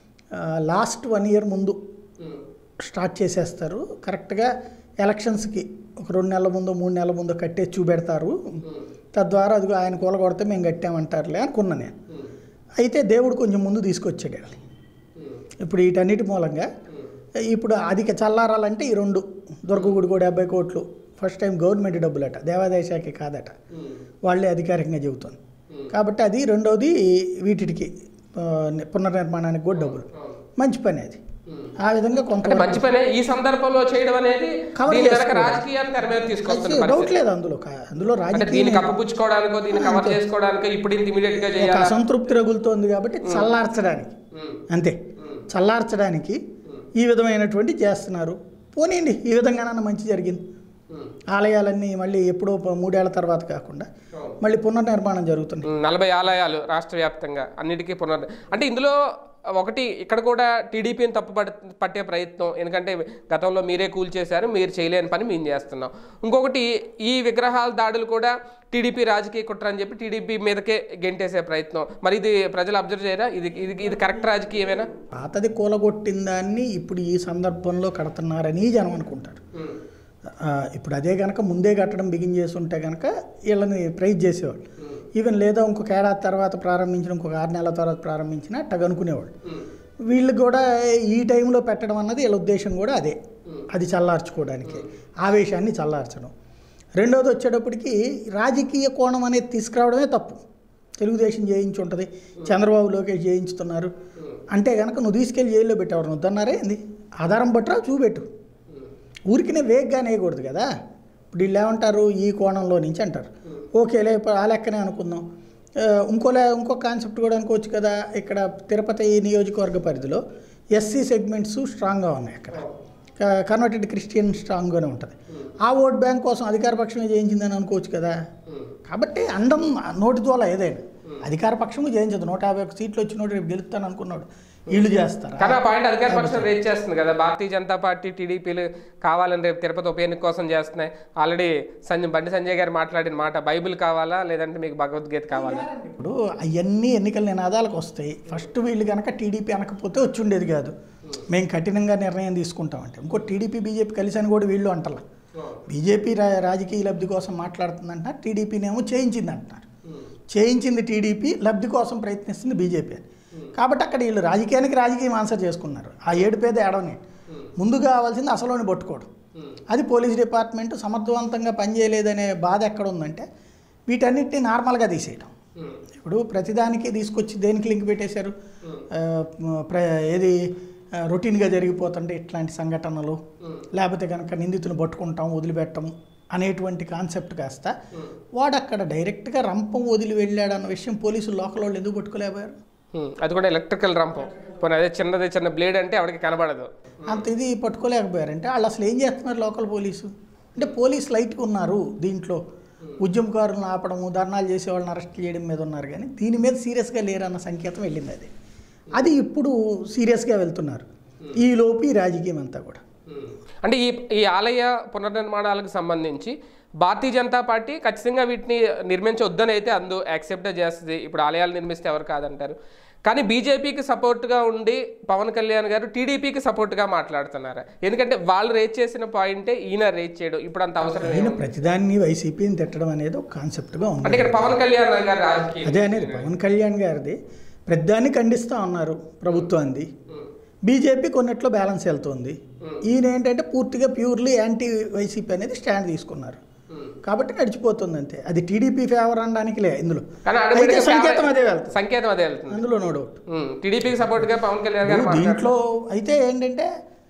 లాస్ట్ వన్ ఇయర్ ముందు స్టార్ట్ చేసేస్తారు కరెక్ట్గా ఎలక్షన్స్కి ఒక రెండు నెలల ముందు మూడు నెలల ముందు కట్టేసి చూపెడతారు తద్వారా అదిగో ఆయన కూలగొడితే మేము కట్టామంటారులే అనుకున్నా నేను అయితే దేవుడు కొంచెం ముందు తీసుకొచ్చాడు వాళ్ళని ఇప్పుడు వీటన్నిటి మూలంగా ఇప్పుడు అధిక చల్లారాలంటే ఈ రెండు దుర్గగుడి కూడా డెబ్బై కోట్లు ఫస్ట్ టైం గవర్నమెంట్ డబ్బులట దేవాదాయ శాఖ కాదట వాళ్ళే అధికారికంగా చెబుతుంది కాబట్టి అది రెండవది వీటికి ఆ, పునర్నిర్మాణానికి కూడా డబ్బులు మంచి పని అది ఆ విధంగా కొంత అంటే మంచి పనే ఈ సందర్భంలో చేయడం అనేది Cover దీని వెనక చేసుకోవడం. రాజకీయాన్ని తెర మీద తీసుకొస్తున్న డౌట్ పరిస్థితి లేదు అందులో కా- అందులో అంటే రాజకీయ దీన్ని కప్పుపుచ్చుకోవడానికో దీన్ని కవర్ చేసుకోవడానికో ఇప్పుడు ఇంత ఇమీడియట్ గా ఒక చేయాలి అసంతృప్తి రగులుతోంది కాబట్టి చల్లార్చడానికి అంతే చల్లార్చడానికి ఈ విధమైనటువంటి చేస్తున్నారు పోనీండి ఈ విధంగానన్నా మంచి జరిగింది ఆలయాలన్నీ మళ్ళీ ఎప్పుడో ప- మూడేళ్ల తర్వాత కాకుండా మళ్ళీ పునర్నిర్మాణం జరుగుతుంది నలభై ఆలయాలు రాష్ట్ర వ్యాప్తంగా అన్నిటికీ పునర్ అంటే ఇందులో ఒకటి ఇక్కడ కూడా టీడీపీని తప్పు పట్- పట్టే ప్రయత్నం ఎందుకంటే గతంలో మీరే కూల్చేశారు మీరు చేయలేని పని మేము చేస్తున్నాం ఇంకొకటి ఈ విగ్రహాల దాడులు కూడా టీడీపీ రాజకీయ కుట్ర అని చెప్పి టీడీపీ మీదకే గెంటేసే ప్రయత్నం మరి ఇది ప్రజలు అబ్జర్వ్ చేయరా ఇది ఇది ఇది కరెక్ట్ రాజకీయమేనా పాతది కూలగొట్టిన దాన్ని ఇప్పుడు ఈ సందర్భంలో కడుతున్నారని జనం అనుకుంటారు ఆ, ఇప్పుడు అదే కనుక ముందే కట్టడం బిగిన్ చేసి ఉంటే కనుక వీళ్ళని ప్రైజ్ చేసేవాళ్ళు ఈవెన్ లేదా ఇంకొక ఏడాది తర్వాత ప్రారంభించిన ఇంకొక ఆరు నెలల తర్వాత ప్రారంభించిన అట్టగా అనుకునేవాళ్ళు వీళ్ళు కూడా ఈ టైంలో పెట్టడం అన్నది వీళ్ళ ఉద్దేశం కూడా అదే అది చల్లార్చుకోవడానికి ఆవేశాన్ని చల్లార్చడం రెండోది వచ్చేటప్పటికి రాజకీయ కోణం అనేది తీసుకురావడమే తప్పు తెలుగుదేశం చేయించి ఉంటుంది చంద్రబాబు లోకేష్ చేయించుతున్నారు అంటే కనుక నువ్వు తీసుకెళ్ళి జైల్లో పెట్టేవారు నువ్వు అన్నారే ఏంది ఆధారం పట్టరా చూపెట్టు ఊరికినే వేగ్గా నేయకూడదు కదా ఇప్పుడు వీళ్ళు ఏమంటారు ఈ కోణంలో నుంచి అంటారు ఓకేలే ఇప్పుడు ఆ లెక్కనే అనుకుందాం ఆ, ఇంకోలే ఇంకో కాన్సెప్ట్ కూడా అనుకోవచ్చు కదా ఇక్కడ తిరుపతి నియోజకవర్గ పరిధిలో ఎస్సీ సెగ్మెంట్స్ స్ట్రాంగ్గా ఉన్నాయి అక్కడ కన్వర్టెడ్ క్రిస్టియన్ స్ట్రాంగ్గానే ఉంటుంది ఆ ఓట్ బ్యాంక్ కోసం అధికార పక్షమే చేయించిందని అనుకోవచ్చు కదా కాబట్టి అండం నోటి దోల ఏదైనా అధికార పక్షము చేయించదు నూట యాభై ఒక్క సీట్లు వచ్చినోడు రేపు గెలుస్తాను అనుకున్నాడు వీళ్ళు చేస్తారు కానీ ఆ పాయింట్ అధికార పక్షం రేట్ చేస్తుంది కదా భారతీయ జనతా పార్టీ టీడీపీలు కావాలని రేపు తిరుపతి ఉప ఎన్నిక కోసం చేస్తున్నాయి ఆల్రెడీ సంజయ్ బండి సంజయ్ గారు మాట్లాడిన మాట బైబిల్ కావాలా లేదంటే మీకు భగవద్గీత కావాలా ఇప్పుడు అవన్నీ ఎన్నికల నినాదాలకు వస్తాయి ఫస్ట్ వీళ్ళు కనుక టీడీపీ అనకపోతే వచ్చి ఉండేది కాదు మేము కఠినంగా నిర్ణయం తీసుకుంటామంటే ఇంకో టీడీపీ బీజేపీ కలిసి అని కూడా వీళ్ళు అంటారు బీజేపీ రా రాజకీయ లబ్ధి కోసం మాట్లాడుతుందంటున్నారు టీడీపీనేమో చేయించింది అంటున్నారు చేయించింది టీడీపీ లబ్ధి కోసం ప్రయత్నిస్తుంది బీజేపీ అని కాబట్టి అక్కడ వీళ్ళు రాజకీయానికి రాజకీయం ఆన్సర్ చేసుకున్నారు ఆ ఏడు పేద ఏడవని ముందు కావాల్సింది అసలుని పట్టుకోవడం అది పోలీస్ డిపార్ట్మెంట్ సమర్థవంతంగా పనిచేయలేదనే బాధ ఎక్కడ ఉందంటే వీటన్నిటిని నార్మల్గా తీసేయడం ఇప్పుడు ప్రతిదానికి తీసుకొచ్చి దేనికి లింక్ పెట్టేశారు ఆ, ప్ర ఏది ఆ, రొటీన్గా జరిగిపోతుంటే ఇట్లాంటి సంఘటనలు లేకపోతే కనుక నిందితులు పట్టుకుంటాం వదిలిపెట్టం అనేటువంటి కాన్సెప్ట్ కాస్త వాడు అక్కడ డైరెక్ట్గా రంపం వదిలి వెళ్ళాడు అన్న విషయం పోలీసులు లోకల్ వాళ్ళు ఎందుకు పట్టుకోలేకపోయారు హ్మ్. అది కూడా ఎలక్ట్రికల్ రంపం పోనీ అదే చిన్నది చిన్న బ్లేడ్ అంటే ఆవిడకి కనబడదు అంత ఇది పట్టుకోలేకపోయారంటే వాళ్ళు అసలు ఏం చేస్తున్నారు లోకల్ పోలీసు అంటే పోలీసు లైట్గా ఉన్నారు దీంట్లో ఉద్యమకారులను ఆపడము ధర్నాలు చేసే వాళ్ళని అరెస్ట్ చేయడం మీద ఉన్నారు కానీ దీని మీద సీరియస్గా లేరన్న సంకేతం వెళ్ళింది అది అది ఇప్పుడు సీరియస్గా వెళ్తున్నారు ఈ లోపు ఈ రాజకీయం అంతా కూడా అంటే ఈ ఈ ఆలయ పునర్నిర్మాణాలకు సంబంధించి భారతీయ జనతా పార్టీ ఖచ్చితంగా వీటిని నిర్మించొద్దని అయితే అందు యాక్సెప్ట్ చేస్తుంది ఇప్పుడు ఆలయాలు నిర్మిస్తే ఎవరు కాదంటారు కానీ బీజేపీకి సపోర్ట్గా ఉండి పవన్ కళ్యాణ్ గారు టీడీపీకి సపోర్ట్గా మాట్లాడుతున్నారు ఎందుకంటే వాళ్ళు రేజ్ చేసిన పాయింటే ఈయన రేజ్ చేయడం ఇప్పుడు అంత అవసరం ఆయన లేదు. ప్రతిదాన్ని వైసీపీని తిట్టడం అనేది ఒక కాన్సెప్ట్గా ఉంది అంటే ఇక్కడ పవన్ కళ్యాణ్ గారు రాజకీయం అదే అనేది పవన్ కళ్యాణ్ గారిది ప్రతిదాన్ని ఖండిస్తూ ఉన్నారు ప్రభుత్వాన్ని బీజేపీ కొన్నిట్లో బ్యాలెన్స్ వెళ్తుంది ఈయన ఏంటంటే పూర్తిగా ప్యూర్లీ యాంటీ వైసీపీ అనేది స్టాండ్ తీసుకున్నారు కాబట్టి నడిచిపోతుంది అంతే అది టీడీపీ ఫేవర్ అనడానికి లే ఇందులో కానీ అయితే automatic గా సంకేతం అదే వెళ్తుంది సంకేతం అదే వెళ్తుంది అందులో నో డౌట్ టీడీపీకి సపోర్ట్గా పవన్ కళ్యాణ్ గారు మాట్లాడుతున్నారు. దీంట్లో అయితే ఏంటంటే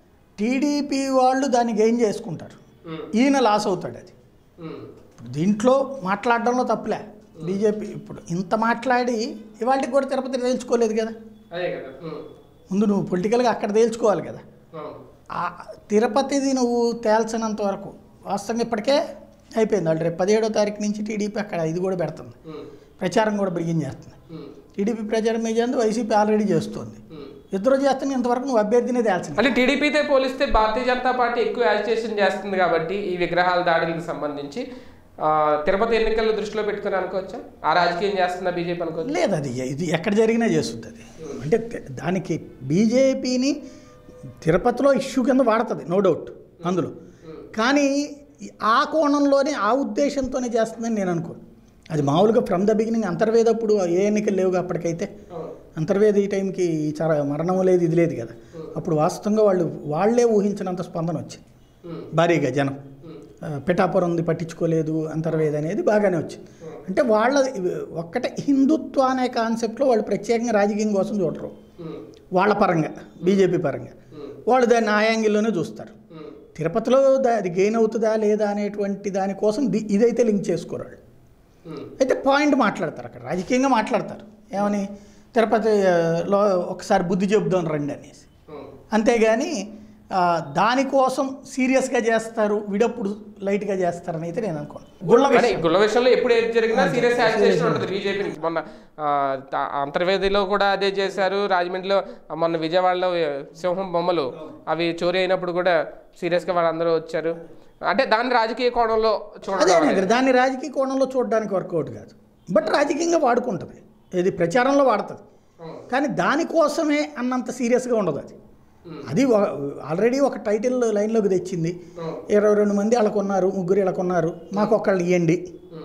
టీడీపీ వాళ్ళు దాన్ని గెయిన్ చేసుకుంటారు ఉమ్, ఈయన లాస్ అవుతాడు అది ఉమ్, ఇప్పుడు దీంట్లో మాట్లాడడంలో తప్పులే బీజేపీ ఇప్పుడు ఇంత మాట్లాడి ఇవాళకి కూడా తిరుపతి తేల్చుకోలేదు కదా అదే కదా ఉమ్, ముందు నువ్వు పొలిటికల్గా అక్కడ తేల్చుకోవాలి కదా ఉమ్, ఆ తిరుపతిది నువ్వు తేల్చినంత వరకు వాస్తవంగా ఇప్పటికే అయిపోయింది వాళ్ళు రేపు పదిహేడో తారీఖు నుంచి టీడీపీ అక్కడ ఇది కూడా పెడుతుంది ఉమ్, ప్రచారం కూడా బిగిన్ చేస్తుంది ఉమ్, టీడీపీ ప్రచారం మీద చేస్తుంది వైసీపీ ఆల్రెడీ చేస్తుంది ఉమ్. ఇద్దరు చేస్తున్న ఇంతవరకు నువ్వు అభ్యర్థినే తేల్చింది అంటే టీడీపీతో పోలిస్తే భారతీయ జనతా పార్టీ ఎక్కువ యాజిటేషన్ చేస్తుంది కాబట్టి ఈ విగ్రహాల దాడులకు సంబంధించి ఆ, తిరుపతి ఎన్నికలు దృష్టిలో పెట్టుకుని అనుకోవచ్చా ఆ రాజకీయం చేస్తున్న బీజేపీ అనుకోవచ్చు లేదు అది ఇది ఎక్కడ జరిగినా చేస్తుంది అది అంటే తె- దానికి బీజేపీని తిరుపతిలో ఇష్యూ కింద వాడుతుంది నో డౌట్ అందులో కానీ ఈ- ఆ కోణంలోనే ఆ ఉద్దేశంతోనే చేస్తుందని నేను అనుకోను అది మామూలుగా ఫ్రమ్ ద బిగినింగ్ అంతర్వేదప్పుడు ఏ ఎన్నికలు లేవుగా అప్పటికైతే అంతర్వేద ఈ టైంకి చర మరణం లేదు ఇది లేదు కదా అప్పుడు వాస్తవంగా వాళ్ళు వాళ్ళే ఊహించినంత స్పందన వచ్చింది భారీగా జనం ఆ, పిఠాపురం ఉంది పట్టించుకోలేదు అంతర్వేద అనేది బాగానే వచ్చింది అంటే వాళ్ళ ఒక్కటే హిందుత్వ అనే కాన్సెప్ట్లో వాళ్ళు ప్రత్యేకంగా రాజకీయం కోసం చూడరు వాళ్ళ పరంగా బీజేపీ పరంగా వాళ్ళు దాన్ని ఆ యాంగిల్లోనే చూస్తారు తిరుపతిలో దా- అది గెయిన్ అవుతుందా లేదా అనేటువంటి దానికోసం ది- ఇదైతే లింక్ చేసుకోరు వాళ్ళు అయితే పాయింట్ మాట్లాడతారు అక్కడ రాజకీయంగా మాట్లాడతారు ఏమని తిరుపతి ఆ, లో ఒకసారి బుద్ధి చెబుదాం రండి అనేసి అంతేగాని ఆ, దానికోసం సీరియస్గా చేస్తారు విడప్పుడు లైట్గా చేస్తారని అయితే నేను అనుకోను గుళ్ళ కానీ విషయం గుళ్ళ విషయంలో ఎప్పుడు ఏది జరిగినా సీరియస్ యాజిటేషన్ ఉంటుంది బీజేపీ మొన్న ఆ, త- అంతర్వేదిలో కూడా అదే చేశారు రాజమండ్రిలో మొన్న విజయవాడలో సింహం బొమ్మలు అవి చోరీ అయినప్పుడు కూడా సీరియస్గా వాళ్ళందరూ వచ్చారు అంటే దాన్ని రాజకీయ కోణంలో అదే చూడడం అనేది దాన్ని రాజకీయ కోణంలో చూడడానికి వర్కౌట్ కాదు బట్ రాజకీయంగా వాడుకుంటుంది ఇది ప్రచారంలో వాడుతుంది కానీ దానికోసమే అన్నంత సీరియస్గా ఉండదు అది అది ఆల్రెడీ ఒక టైటిల్ లైన్లోకి తెచ్చింది ఇరవై రెండు మంది వాళ్ళకు ఉన్నారు ముగ్గురు వీళ్ళకు ఉన్నారు మాకు ఒకళ్ళు ఇవ్వండి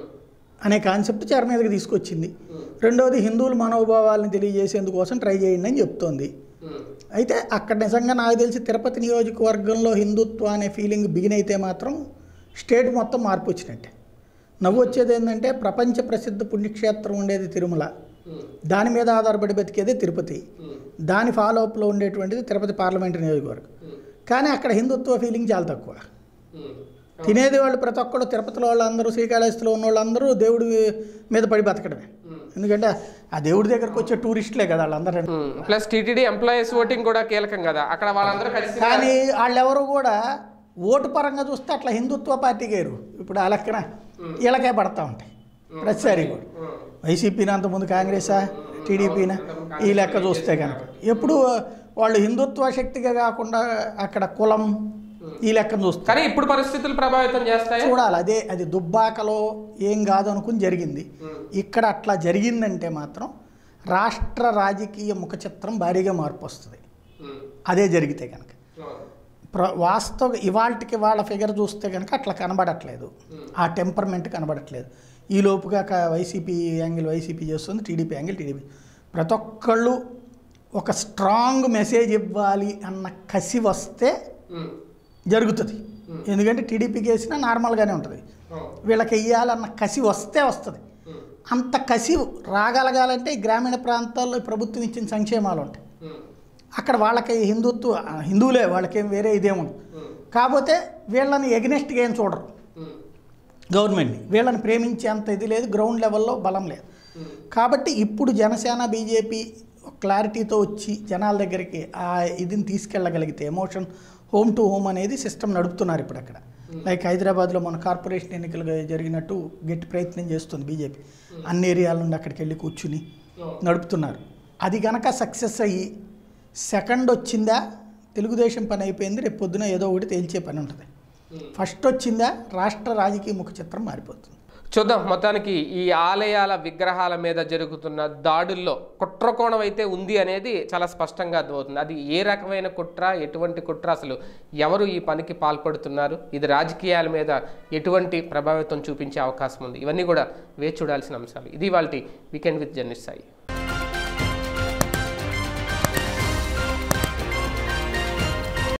అనే కాన్సెప్ట్ చెర మీదకి తీసుకొచ్చింది రెండవది హిందువుల మనోభావాలను తెలియజేసేందుకోసం ట్రై చేయండి అని చెప్తోంది అయితే అక్కడ నిజంగా నాకు తెలిసి తిరుపతి నియోజకవర్గంలో హిందుత్వ అనే ఫీలింగ్ బిగిన్ అయితే మాత్రం స్టేట్ మొత్తం మార్పు వచ్చినట్టే నవ్వు వచ్చేది ఏంటంటే ప్రపంచ ప్రసిద్ధ పుణ్యక్షేత్రం ఉండేది తిరుమల దాని మీద ఆధారపడి బతికేదే తిరుపతి దాని ఫాలో అప్లో ఉండేటువంటిది తిరుపతి పార్లమెంటరీ నియోజకవర్గం కానీ అక్కడ హిందుత్వ ఫీలింగ్ చాలా తక్కువ తినేది వాళ్ళు ప్రతి ఒక్కళ్ళు తిరుపతిలో వాళ్ళందరూ శ్రీకాళహస్తిలో ఉన్న వాళ్ళందరూ దేవుడి మీద పడి బతకడమే ఎందుకంటే ఆ దేవుడి దగ్గరకు వచ్చే టూరిస్టులే కదా వాళ్ళందరూ ప్లస్ టీటీడీ ఎంప్లాయీస్ ఓటింగ్ కూడా కీలకం కదా అక్కడ వాళ్ళందరూ కలిసి కానీ వాళ్ళెవరు కూడా ఓటు పరంగా చూస్తే అట్లా హిందుత్వ పార్టీకి వేరు ఇప్పుడు ఆ లెక్కన వీళ్ళకే పడతా ఉంటాయి ప్రతిసారి కూడా వైసీపీని అంతకుముందు కాంగ్రెసా టీడీపీనా ఈ లెక్క చూస్తే కనుక ఎప్పుడు వాళ్ళు హిందుత్వ శక్తిగా కాకుండా అక్కడ కులం ఈ లెక్కను చూస్తారు కానీ ఇప్పుడు పరిస్థితులు ప్రభావితం చేస్తాయా చూడాలి అదే అది దుబ్బాకలో ఏం కాదు అనుకుని జరిగింది ఇక్కడ అట్లా జరిగిందంటే మాత్రం రాష్ట్ర రాజకీయ ముఖ చిత్రం భారీగా మార్పు వస్తుంది అదే జరిగితే కనుక ప్ర వాస్తవ ఇవాళకి వాళ్ళ ఫిగర్ చూస్తే కనుక అట్లా కనబడట్లేదు ఆ టెంపర్మెంట్ కనబడట్లేదు ఈ లోపుగా క- వైసీపీ యాంగిల్ వైసీపీ చేస్తుంది టీడీపీ యాంగిల్ టీడీపీ ప్రతి ఒక్కళ్ళు ఒక స్ట్రాంగ్ మెసేజ్ ఇవ్వాలి అన్న కసి వస్తే జరుగుతుంది ఎందుకంటే టీడీపీకి వేసినా నార్మల్గానే ఉంటుంది వీళ్ళకి వెయ్యాలన్న కసి వస్తే వస్తుంది అంత కసి రాగలగాలంటే ఈ గ్రామీణ ప్రాంతాల్లో ఈ ప్రభుత్వం ఇచ్చిన సంక్షేమాలు ఉంటాయి అక్కడ వాళ్ళకి హిందుత్వ హిందువులే వాళ్ళకేం వేరే ఇదేముంది కాకపోతే వీళ్ళని ఎగ్నెస్ట్గా ఏం చూడరు గవర్నమెంట్ని వీళ్ళని ప్రేమించేంత ఇది లేదు గ్రౌండ్ లెవెల్లో బలం లేదు కాబట్టి ఇప్పుడు జనసేన బీజేపీ క్లారిటీతో వచ్చి జనాల దగ్గరికి ఆ ఇదిని తీసుకెళ్ళగలిగితే ఎమోషన్ హోమ్ టు హోమ్ అనేది సిస్టమ్ నడుపుతున్నారు ఇప్పుడు అక్కడ లైక్ హైదరాబాద్లో మన కార్పొరేషన్ ఎన్నికలు జరిగినట్టు గట్టి ప్రయత్నం చేస్తుంది బీజేపీ అన్ని ఏరియాల నుండి అక్కడికి వెళ్ళి కూర్చుని నడుపుతున్నారు అది గనక సక్సెస్ అయ్యి సెకండ్ వచ్చిందా తెలుగుదేశం పని అయిపోయింది రేపు పొద్దున ఏదో ఒకటి తేల్చే పని ఉంటుంది ఫస్ట్ వచ్చిందా రాష్ట్ర రాజకీయ ముఖ చిత్రం మారిపోతుంది చూద్దాం మొత్తానికి ఈ ఆలయాల విగ్రహాల మీద జరుగుతున్న దాడుల్లో కుట్రకోణం అయితే ఉంది అనేది చాలా స్పష్టంగా అర్థమవుతుంది అది ఏ రకమైన కుట్ర ఎటువంటి కుట్ర అసలు ఎవరు ఈ పనికి పాల్పడుతున్నారు ఇది రాజకీయాల మీద ఎటువంటి ప్రభావితం చూపించే అవకాశం ఉంది ఇవన్నీ కూడా వేచి చూడాల్సిన అంశాలు ఇది వాళ్ళ వీకెండ్ విత్ జర్నలిస్ట్ సాయి